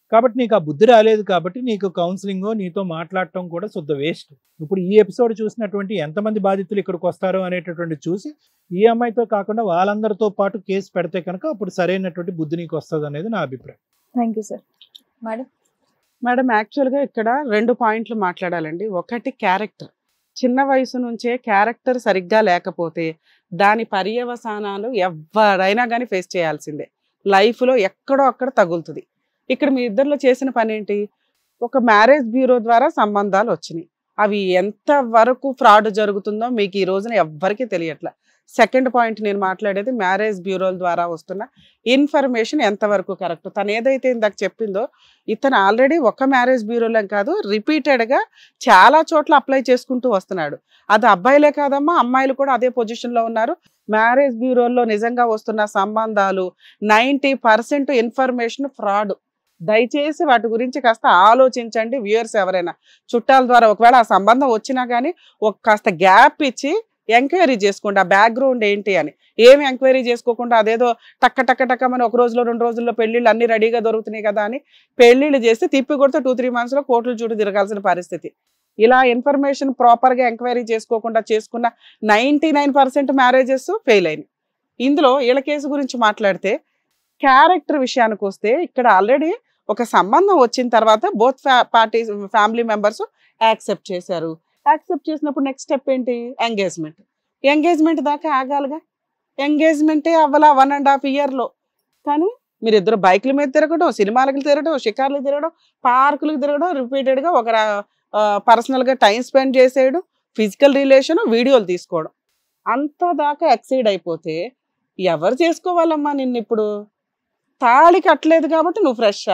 కాబట్టి నీకు ఆ బుద్ధి రాలేదు కాబట్టి నీకు కౌన్సిలింగ్ నీతో మాట్లాడటం కూడా శుద్ధ వేస్ట్ ఇప్పుడు ఈ ఎపిసోడ్ చూసినటువంటి ఎంతమంది బాధితులు ఇక్కడికి వస్తారో అనేటటువంటి చూసి ఈ అమ్మాయితో కాకుండా వాళ్ళందరితో పాటు కేసు పెడితే కనుక అప్పుడు సరైనటువంటి బుద్ధి నీకు వస్తుంది అనేది నా అభిప్రాయం thank you sir madam madam యాక్చువల్గా ఇక్కడ రెండు పాయింట్లు మాట్లాడాలండి ఒకటి క్యారెక్టర్ చిన్న వయసు నుంచే క్యారెక్టర్ సరిగ్గా లేకపోతే దాని పర్యవసానాలు ఎవరైనా కానీ ఫేస్ చేయాల్సిందే లైఫ్లో ఎక్కడో అక్కడ తగులుతుంది ఇక్కడ మీ ఇద్దరిలో చేసిన పని ఏంటి ఒక మ్యారేజ్ బ్యూరో ద్వారా సంబంధాలు వచ్చినాయి అవి ఎంత వరకు ఫ్రాడ్ జరుగుతుందో మీకు ఈ రోజున ఎవ్వరికీ తెలియట్లే సెకండ్ పాయింట్ నేను మాట్లాడేది మ్యారేజ్ బ్యూరోల ద్వారా వస్తున్న ఇన్ఫర్మేషన్ ఎంతవరకు కరెక్ట్ తను ఏదైతే ఇందాక చెప్పిందో ఇతను ఆల్రెడీ ఒక మ్యారేజ్ బ్యూరోలో కాదు రిపీటెడ్గా చాలా చోట్ల అప్లై చేసుకుంటూ వస్తున్నాడు అది అబ్బాయిలే కాదమ్మా అమ్మాయిలు కూడా అదే పొజిషన్లో ఉన్నారు మ్యారేజ్ బ్యూరోల్లో నిజంగా వస్తున్న సంబంధాలు నైంటీ పర్సెంట్ ఇన్ఫర్మేషన్ ఫ్రాడ్ దయచేసి వాటి గురించి కాస్త ఆలోచించండి వ్యూయర్స్ ఎవరైనా చుట్టాల ద్వారా ఒకవేళ ఆ సంబంధం వచ్చినా కానీ ఒక కాస్త గ్యాప్ ఇచ్చి ఎంక్వైరీ చేసుకోండి ఆ బ్యాక్గ్రౌండ్ ఏంటి అని ఏమి ఎంక్వైరీ చేసుకోకుండా అదేదో టక్క టక్క టక్కమని ఒక రోజులో రెండు రోజుల్లో పెళ్ళిళ్ళు అన్ని రెడీగా దొరుకుతున్నాయి కదా అని పెళ్ళిళ్ళు చేసి తిప్పి కొడితే టూ త్రీ మంత్స్లో కోర్టుల చుట్టూ తిరగాల్సిన పరిస్థితి ఇలా ఇన్ఫర్మేషన్ ప్రాపర్గా ఎంక్వైరీ చేసుకోకుండా చేసుకున్న ninety nine percent marriages fail అయినాయి ఇందులో వీళ్ళ కేసు గురించి మాట్లాడితే క్యారెక్టర్ విషయానికి వస్తే ఇక్కడ ఆల్రెడీ ఒక సంబంధం వచ్చిన తర్వాత both parties family members accept చేశారు యాక్సెప్ట్ చేసినప్పుడు నెక్స్ట్ స్టెప్ ఏంటి ఎంగేజ్మెంట్ ఎంగేజ్మెంట్ దాకా ఆగాలిగా ఎంగేజ్మెంటే అవ్వాల వన్ అండ్ హాఫ్ ఇయర్లో కానీ మీరు ఇద్దరు బైకుల మీద తిరగడం సినిమాలకు తిరగడం షికార్లకు తిరగడం పార్కులకు తిరగడం రిపీటెడ్గా ఒక పర్సనల్గా టైం స్పెండ్ చేసేయడం ఫిజికల్ రిలేషన్ వీడియోలు తీసుకోవడం అంత దాకా ఎక్సైడ్ అయిపోతే ఎవరు చేసుకోవాలమ్మా నిన్ను ఇప్పుడు తాళి కట్టలేదు కాబట్టి నువ్వు ఫ్రెషా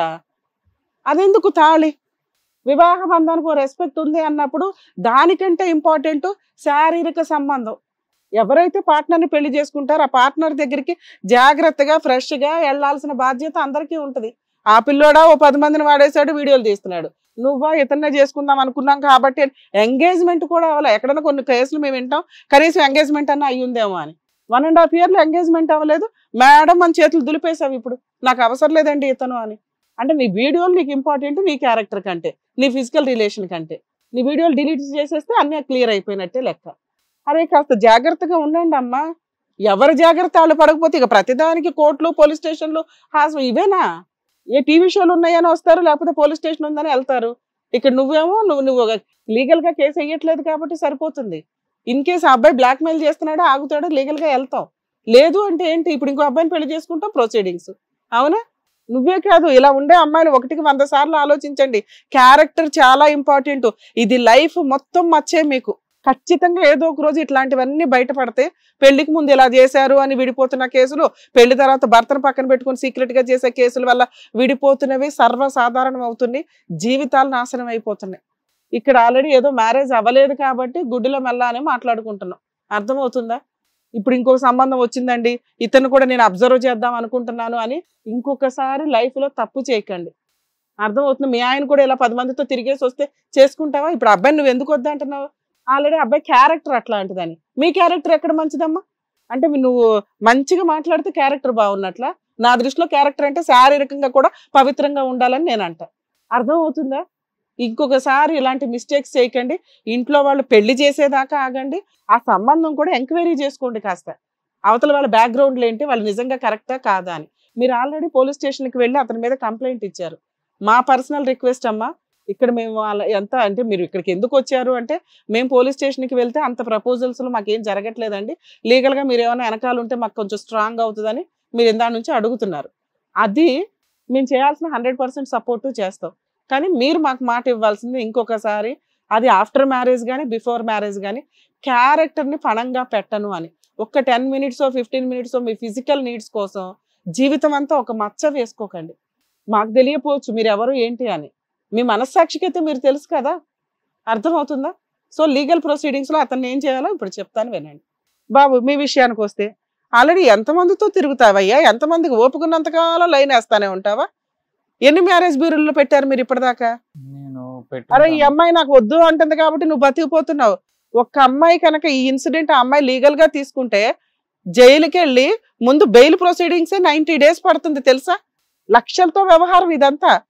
అదెందుకు తాళి వివాహ బంధానికి రెస్పెక్ట్ ఉంది అన్నప్పుడు దానికంటే ఇంపార్టెంట్ శారీరక సంబంధం ఎవరైతే పార్ట్నర్ని పెళ్లి చేసుకుంటారో ఆ పార్ట్నర్ దగ్గరికి జాగ్రత్తగా ఫ్రెష్గా వెళ్ళాల్సిన బాధ్యత అందరికీ ఉంటుంది ఆ పిల్లోడా ఓ పది మందిని వాడేశాడు వీడియోలు తీస్తున్నాడు నువ్వా ఇతన్నే చేసుకుందాం అనుకున్నాం కాబట్టి ఎంగేజ్మెంట్ కూడా అవ్వాలి ఎక్కడైనా కొన్ని కేసులు మేము వింటాం కనీసం ఎంగేజ్మెంట్ అన్న అయ్యి ఉందేమో అని వన్ అండ్ హాఫ్ ఇయర్లో ఎంగేజ్మెంట్ అవ్వలేదు మేడం మన చేతులు దులిపేసావు ఇప్పుడు నాకు అవసరం లేదండి ఇతను అని అంటే నీ వీడియోలు నీకు ఇంపార్టెంట్ నీ క్యారెక్టర్ కంటే నీ ఫిజికల్ రిలేషన్ కంటే నీ వీడియోలు డిలీట్ చేసేస్తే అన్నీ క్లియర్ అయిపోయినట్టే లెక్క అరే కాస్త జాగ్రత్తగా ఉండండి అమ్మా ఎవరి జాగ్రత్త వాళ్ళు పడకపోతే ఇక ప్రతిదానికి కోర్టులు పోలీస్ స్టేషన్లు హాస్పిటల్ ఇవేనా ఏ టీవీ షోలు ఉన్నాయని వస్తారు లేకపోతే పోలీస్ స్టేషన్ ఉందని వెళ్తారు ఇక్కడ నువ్వేమో నువ్వు నువ్వు లీగల్ గా కేసు వేయట్లేదు కాబట్టి సరిపోతుంది ఇన్ కేసు ఆ అబ్బాయి బ్లాక్ మెయిల్ చేస్తున్నాడో ఆగుతాడో లీగల్ గా వెళ్తాం లేదు అంటే ఏంటి ఇప్పుడు ఇంకో అబ్బాయిని పెళ్లి చేసుకుంటాం ప్రొసీడింగ్స్ అవునా నువ్వే కాదు ఇలా ఉండే అమ్మాయిని ఒకటికి వంద సార్లు ఆలోచించండి క్యారెక్టర్ చాలా ఇంపార్టెంట్ ఇది లైఫ్ మొత్తం మచ్చే మీకు ఖచ్చితంగా ఏదో ఒక రోజు ఇట్లాంటివన్నీ బయటపడితే పెళ్లికి ముందు ఇలా చేశారు అని విడిపోతున్న కేసులు పెళ్లి తర్వాత భర్తను పక్కన పెట్టుకుని సీక్రెట్ గా చేసే కేసుల వల్ల విడిపోతున్నవి సర్వసాధారణం అవుతుంది జీవితాలు నాశనం అయిపోతున్నాయి ఇక్కడ ఆల్రెడీ ఏదో మ్యారేజ్ అవ్వలేదు కాబట్టి గుడ్డిలో మెల్ల అని మాట్లాడుకుంటున్నాం అర్థమవుతుందా ఇప్పుడు ఇంకొక సంబంధం వచ్చిందండి ఇతను కూడా నేను అబ్జర్వ్ చేద్దాం అనుకుంటున్నాను అని ఇంకొకసారి life లో తప్పు చేయకండి అర్థమవుతుంది మీ ఆయన కూడా ఇలా పది మందితో తిరిగేసి వస్తే చేసుకుంటావా ఇప్పుడు అబ్బాయి నువ్వు ఎందుకు వద్దంటున్నావు ఆల్రెడీ అబ్బాయి క్యారెక్టర్ అట్లాంటిదని మీ క్యారెక్టర్ ఎక్కడ మంచిదమ్మా అంటే నువ్వు మంచిగా మాట్లాడితే క్యారెక్టర్ బాగున్నట్లా నా దృష్టిలో క్యారెక్టర్ అంటే శారీరకంగా కూడా పవిత్రంగా ఉండాలని నేను అంట అర్థం అవుతుందా ఇంకొకసారి ఇలాంటి మిస్టేక్స్ చేయకండి ఇంట్లో వాళ్ళు పెళ్లి చేసేదాకా ఆగండి ఆ సంబంధం కూడా ఎంక్వైరీ చేసుకోండి కాస్త అవతల వాళ్ళ బ్యాక్గ్రౌండ్లు ఏంటి వాళ్ళు నిజంగా కరెక్టా కాదా అని మీరు ఆల్రెడీ పోలీస్ స్టేషన్కి వెళ్ళి అతని మీద కంప్లైంట్ ఇచ్చారు మా పర్సనల్ రిక్వెస్ట్ అమ్మా ఇక్కడ మేము వాళ్ళ ఎంత అంటే మీరు ఇక్కడికి ఎందుకు వచ్చారు అంటే మేము పోలీస్ స్టేషన్కి వెళ్తే అంత ప్రపోజల్స్లో మాకేం జరగట్లేదండి లీగల్గా మీరు ఏమైనా వెనకాల ఉంటే మాకు కొంచెం స్ట్రాంగ్ అవుతుందని మీరు ఇందా నుంచి అడుగుతున్నారు అది మేము చేయాల్సిన హండ్రెడ్ పర్సెంట్ సపోర్టు చేస్తాం కానీ మీరు మాకు మాట ఇవ్వాల్సింది ఇంకొకసారి అది ఆఫ్టర్ మ్యారేజ్ కానీ బిఫోర్ మ్యారేజ్ కానీ క్యారెక్టర్ని పణంగా పెట్టను అని ఒక్క టెన్ మినిట్స్ ఫిఫ్టీన్ మినిట్స్ మీ ఫిజికల్ నీడ్స్ కోసం జీవితం అంతా ఒక మచ్చ వేసుకోకండి మాకు తెలియపోవచ్చు మీరు ఎవరు ఏంటి అని మీ మనస్సాక్షికి అయితే మీరు తెలుసు కదా అర్థమవుతుందా సో లీగల్ ప్రొసీడింగ్స్లో అతన్ని ఏం చేయాలో ఇప్పుడు చెప్తాను వినండి బాబు మీ విషయానికి వస్తే ఆల్రెడీ ఎంతమందితో తిరుగుతావయ్యా ఎంతమందికి ఓపుకున్నంతకాలం లైన్ వేస్తానే ఉంటావా ఎన్ని మ్యారేజ్ బ్యూరోల్లో పెట్టారు మీరు ఇప్పటిదాకా నేను అరే ఈ పెట్టు అమ్మాయి నాకు వద్దు అంటుంది కాబట్టి నువ్వు బతికిపోతున్నావు ఒక్క అమ్మాయి కనుక ఈ ఇన్సిడెంట్ ఆ అమ్మాయి లీగల్ గా తీసుకుంటే జైలుకి వెళ్ళి ముందు బెయిల్ ప్రొసీడింగ్సే నైన్టీ డేస్ పడుతుంది తెలుసా లక్షలతో వ్యవహారం ఇదంతా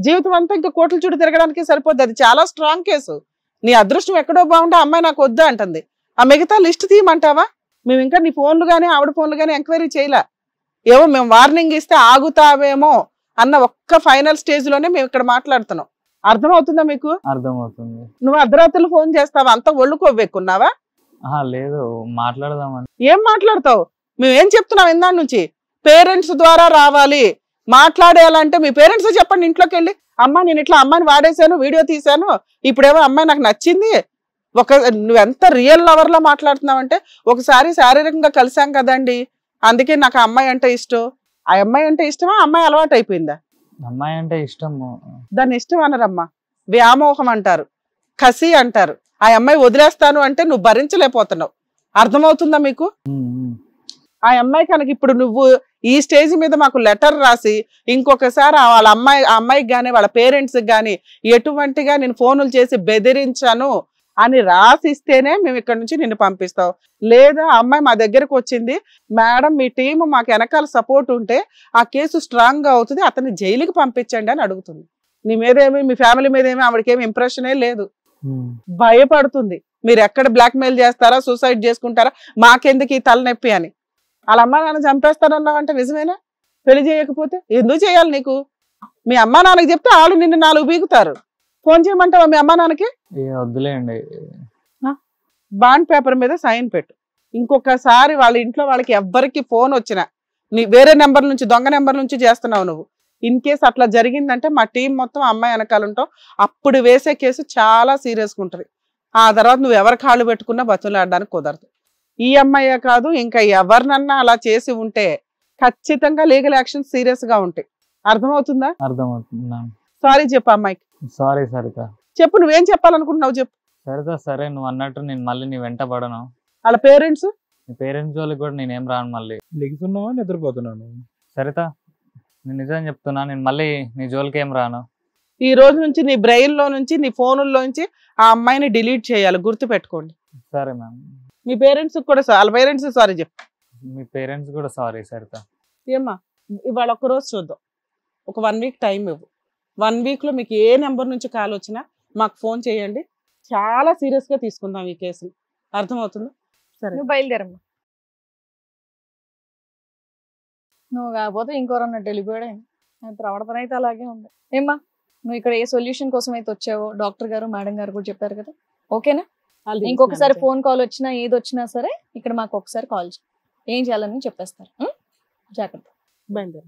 జీవితం అంతా ఇంకా కోట్ల చుట్టూ తిరగడానికి సరిపోద్ది అది చాలా స్ట్రాంగ్ కేసు నీ అదృష్టం ఎక్కడో బాగుంటే ఆ అమ్మాయి నాకు వద్దా అంటుంది ఆ మిగతా లిస్ట్ తీయమంటావా మేము ఇంకా నీ ఫోన్లు కానీ ఆవిడ ఫోన్లు కానీ ఎంక్వైరీ చేయలే ఏమో మేము వార్నింగ్ ఇస్తే ఆగుతావేమో అన్న ఒక్క ఫైనల్ స్టేజ్ లోనే మేము ఇక్కడ మాట్లాడుతున్నాం అర్థమవుతుందా మీకు అర్థమవుతుంది నువ్వు అర్ధరాత్రులు ఫోన్ చేస్తావా అంత ఒళ్ళు కొవ్వెక్కున్నావా ఆహా, లేదు మాట్లాడదామని ఏం మాట్లాడతావు మేము ఏం చెప్తున్నాం ఇందా నుంచి పేరెంట్స్ ద్వారా రావాలి మాట్లాడేయాలంటే మీ పేరెంట్స్ చెప్పండి ఇంట్లోకి వెళ్ళి అమ్మ నేను ఇట్లా అమ్మాయిని వాడేశాను వీడియో తీశాను ఇప్పుడేమో అమ్మాయి నాకు నచ్చింది ఒక నువ్వు ఎంత రియల్ లవర్ లా మాట్లాడుతున్నావంటే ఒకసారి శారీరకంగా కలిసాం కదండి అందుకే నాకు ఆ అమ్మాయి అంటే ఇష్టం ఆ అమ్మాయి అంటే ఇష్టమా ఆ అమ్మాయి అలవాటు అయిపోయిందా అమ్మాయి అంటే ఇష్టము దాన్ని ఇష్టం అనరమ్మా వ్యామోహం అంటారు కసి అంటారు ఆ అమ్మాయి వదిలేస్తాను అంటే నువ్వు భరించలేకపోతున్నావు అర్థమవుతుందా మీకు ఉమ్, ఉమ్. ఆ అమ్మాయి కనుక ఇప్పుడు నువ్వు ఈ స్టేజ్ మీద మాకు లెటర్ రాసి ఇంకొకసారి ఆ వాళ్ళ అమ్మాయి ఆ అమ్మాయికి కానీ వాళ్ళ పేరెంట్స్ కానీ ఎటువంటిగా నేను ఫోనులు చేసి బెదిరించాను అని రాసిస్తేనే మేము ఇక్కడ నుంచి నిన్ను పంపిస్తాం లేదా ఆ అమ్మాయి మా దగ్గరకు వచ్చింది మేడం మీ టీం మాకు వెనకాల సపోర్ట్ ఉంటే ఆ కేసు స్ట్రాంగ్ గా అవుతుంది అతన్ని జైలుకి పంపించండి అని అడుగుతుంది నీ మీద ఏమి మీ ఫ్యామిలీ మీద ఏమి ఆవిడకి ఏమి ఇంప్రెషనే లేదు ఉమ్. భయపడుతుంది మీరు ఎక్కడ బ్లాక్ మెయిల్ చేస్తారా సూసైడ్ చేసుకుంటారా మాకెందుకు ఈ తలనొప్పి అని వాళ్ళ అమ్మ నాన్న చంపేస్తారన్నావంటే నిజమేనా పెళ్లి చేయకపోతే ఎందుకు చేయాలి నీకు మీ అమ్మ నాన్నకి చెప్తే వాళ్ళు నిన్ను నాలుగు బీగుతారు ఫోన్ చేయమంటావా మీ అమ్మ నాన్నకి ఏ వద్దులేండి బాండ్ పేపర్ మీద సైన్ పెట్టు ఇంకొకసారి వాళ్ళ ఇంట్లో వాళ్ళకి ఎవ్వరికి ఫోన్ వచ్చినా నీ వేరే నెంబర్ నుంచి దొంగ నెంబర్ నుంచి చేస్తున్నావు నువ్వు ఇన్ కేస్ అట్లా జరిగిందంటే మా టీం మొత్తం అమ్మాయి వెనకాల ఉంటాం అప్పుడు వేసే కేసు చాలా సీరియస్గా ఉంటుంది ఆ తర్వాత నువ్వు ఎవరి కాళ్ళు పెట్టుకున్నా బతులాడడానికి కుదరదు ఈ అమ్మాయే కాదు ఇంకా ఎవరినన్నా అలా చేసి ఉంటే ఖచ్చితంగా లీగల్ యాక్షన్ సీరియస్ గా ఉంటాయి అర్థమవుతుందా అర్థమవుతుంది సారీ చెప్పు అమ్మాయికి సారీ సరిత చెప్పు నువ్వేం చెప్పాలనుకుంటున్నావు చెప్పు సరిత సరే నువ్వు అన్నట్టు నేను మళ్ళీ నీ వెంట పడను వాళ్ళ పేరెంట్స్ నీ పేరెంట్స్ జోలికి కూడా నేనేం రాను మళ్ళీ లెగుతున్నావా నిద్రపోతున్నాను సరిత నేను నిజం చెప్తున్నా నేను మళ్ళీ నీ జోలికి ఏం రాను ఈ రోజు నుంచి నీ బ్రెయిన్ లో నుంచి నీ ఫోనుల్లో నుంచి ఆ అమ్మాయిని డిలీట్ చేయాలి గుర్తు పెట్టుకోండి సరే మ్యామ్ మీ పేరెంట్స్ కూడా sa- వాళ్ళ పేరెంట్స్ సారీ చెప్పు మీ పేరెంట్స్ కూడా సారీ సరిత ఏమ్మా ఇవాళ ఒక రోజు చూద్దాం ఒక వన్ వీక్ టైం ఇవ్వు వన్ వీక్ లో మీకు ఏ నెంబర్ నుంచి కాల్ వచ్చినా మాకు ఫోన్ చేయండి చాలా సీరియస్ గా తీసుకుందాం ఈ కేసుని అర్థమవుతుందా సరే నువ్వు బయలుదేరమ్మా నువ్వు కాకపోతే ఇంకోరన్నట్టు వెళ్ళిపోయాడే అది ప్రవర్తన అయితే అలాగే ఉంది ఏమ్మా నువ్వు ఇక్కడ ఏ సొల్యూషన్ కోసం అయితే వచ్చావో డాక్టర్ గారు మేడం గారు కూడా చెప్పారు కదా ఓకేనా వాళ్ళు ఇంకొకసారి తీసుకున్నాను. ఫోన్ కాల్ వచ్చినా ఏది వచ్చినా సరే ఇక్కడ మాకు ఒకసారి కాల్ చేయి ఏం చేయాలని చెప్పేస్తారు ఉం? జాగ్రత్త బయలుదేరు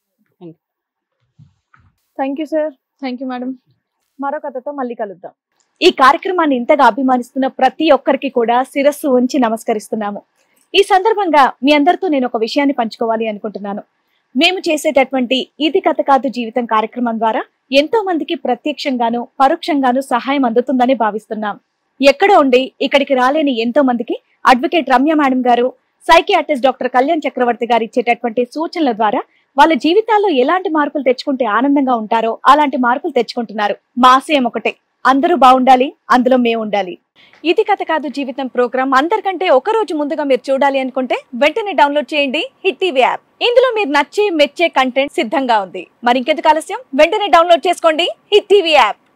thank you sir thank you madam మరో కథతో మళ్ళీ కలుద్దాం ఈ కార్యక్రమాన్ని ఇంతగా అభిమానిస్తున్న ప్రతి ఒక్కరికి కూడా శిరస్సు ఉంచి నమస్కరిస్తున్నాము ఈ సందర్భంగా మీ అందరితో నేను ఒక విషయాన్ని పంచుకోవాలి అనుకుంటున్నాను మేము చేసేటటువంటి ఇది కథ కాదు జీవితం కార్యక్రమం ద్వారా ఎంతో మందికి ప్రత్యక్షంగాను పరోక్షంగాను సహాయం అందుతుందని భావిస్తున్నాం ఎక్కడ ఉండి ఇక్కడికి రాలేని ఎంతో మందికి advocate Ramya madam garu psychiatrist doctor Kalyan Chakravarthy garu ఇచ్చేటటువంటి సూచనల ద్వారా వాళ్ళ జీవితాల్లో ఎలాంటి మార్పులు తెచ్చుకుంటే ఆనందంగా ఉంటారో అలాంటి మార్పులు తెచ్చుకుంటున్నారు మా ఆశయం ఒకటే అందరూ బాగుండాలి అందులో మేము ఉండాలి ఇది కథ కాదు జీవితం ప్రోగ్రామ్ అందరికంటే ఒక రోజు ముందుగా మీరు చూడాలి అనుకుంటే వెంటనే డౌన్లోడ్ చేయండి హిట్ టీవీ యాప్ ఇందులో మీరు నచ్చే మెచ్చే కంటెంట్ సిద్ధంగా ఉంది మరి ఇంకెందుకు ఆలస్యం వెంటనే డౌన్లోడ్ చేసుకోండి హిట్ టీవీ యాప్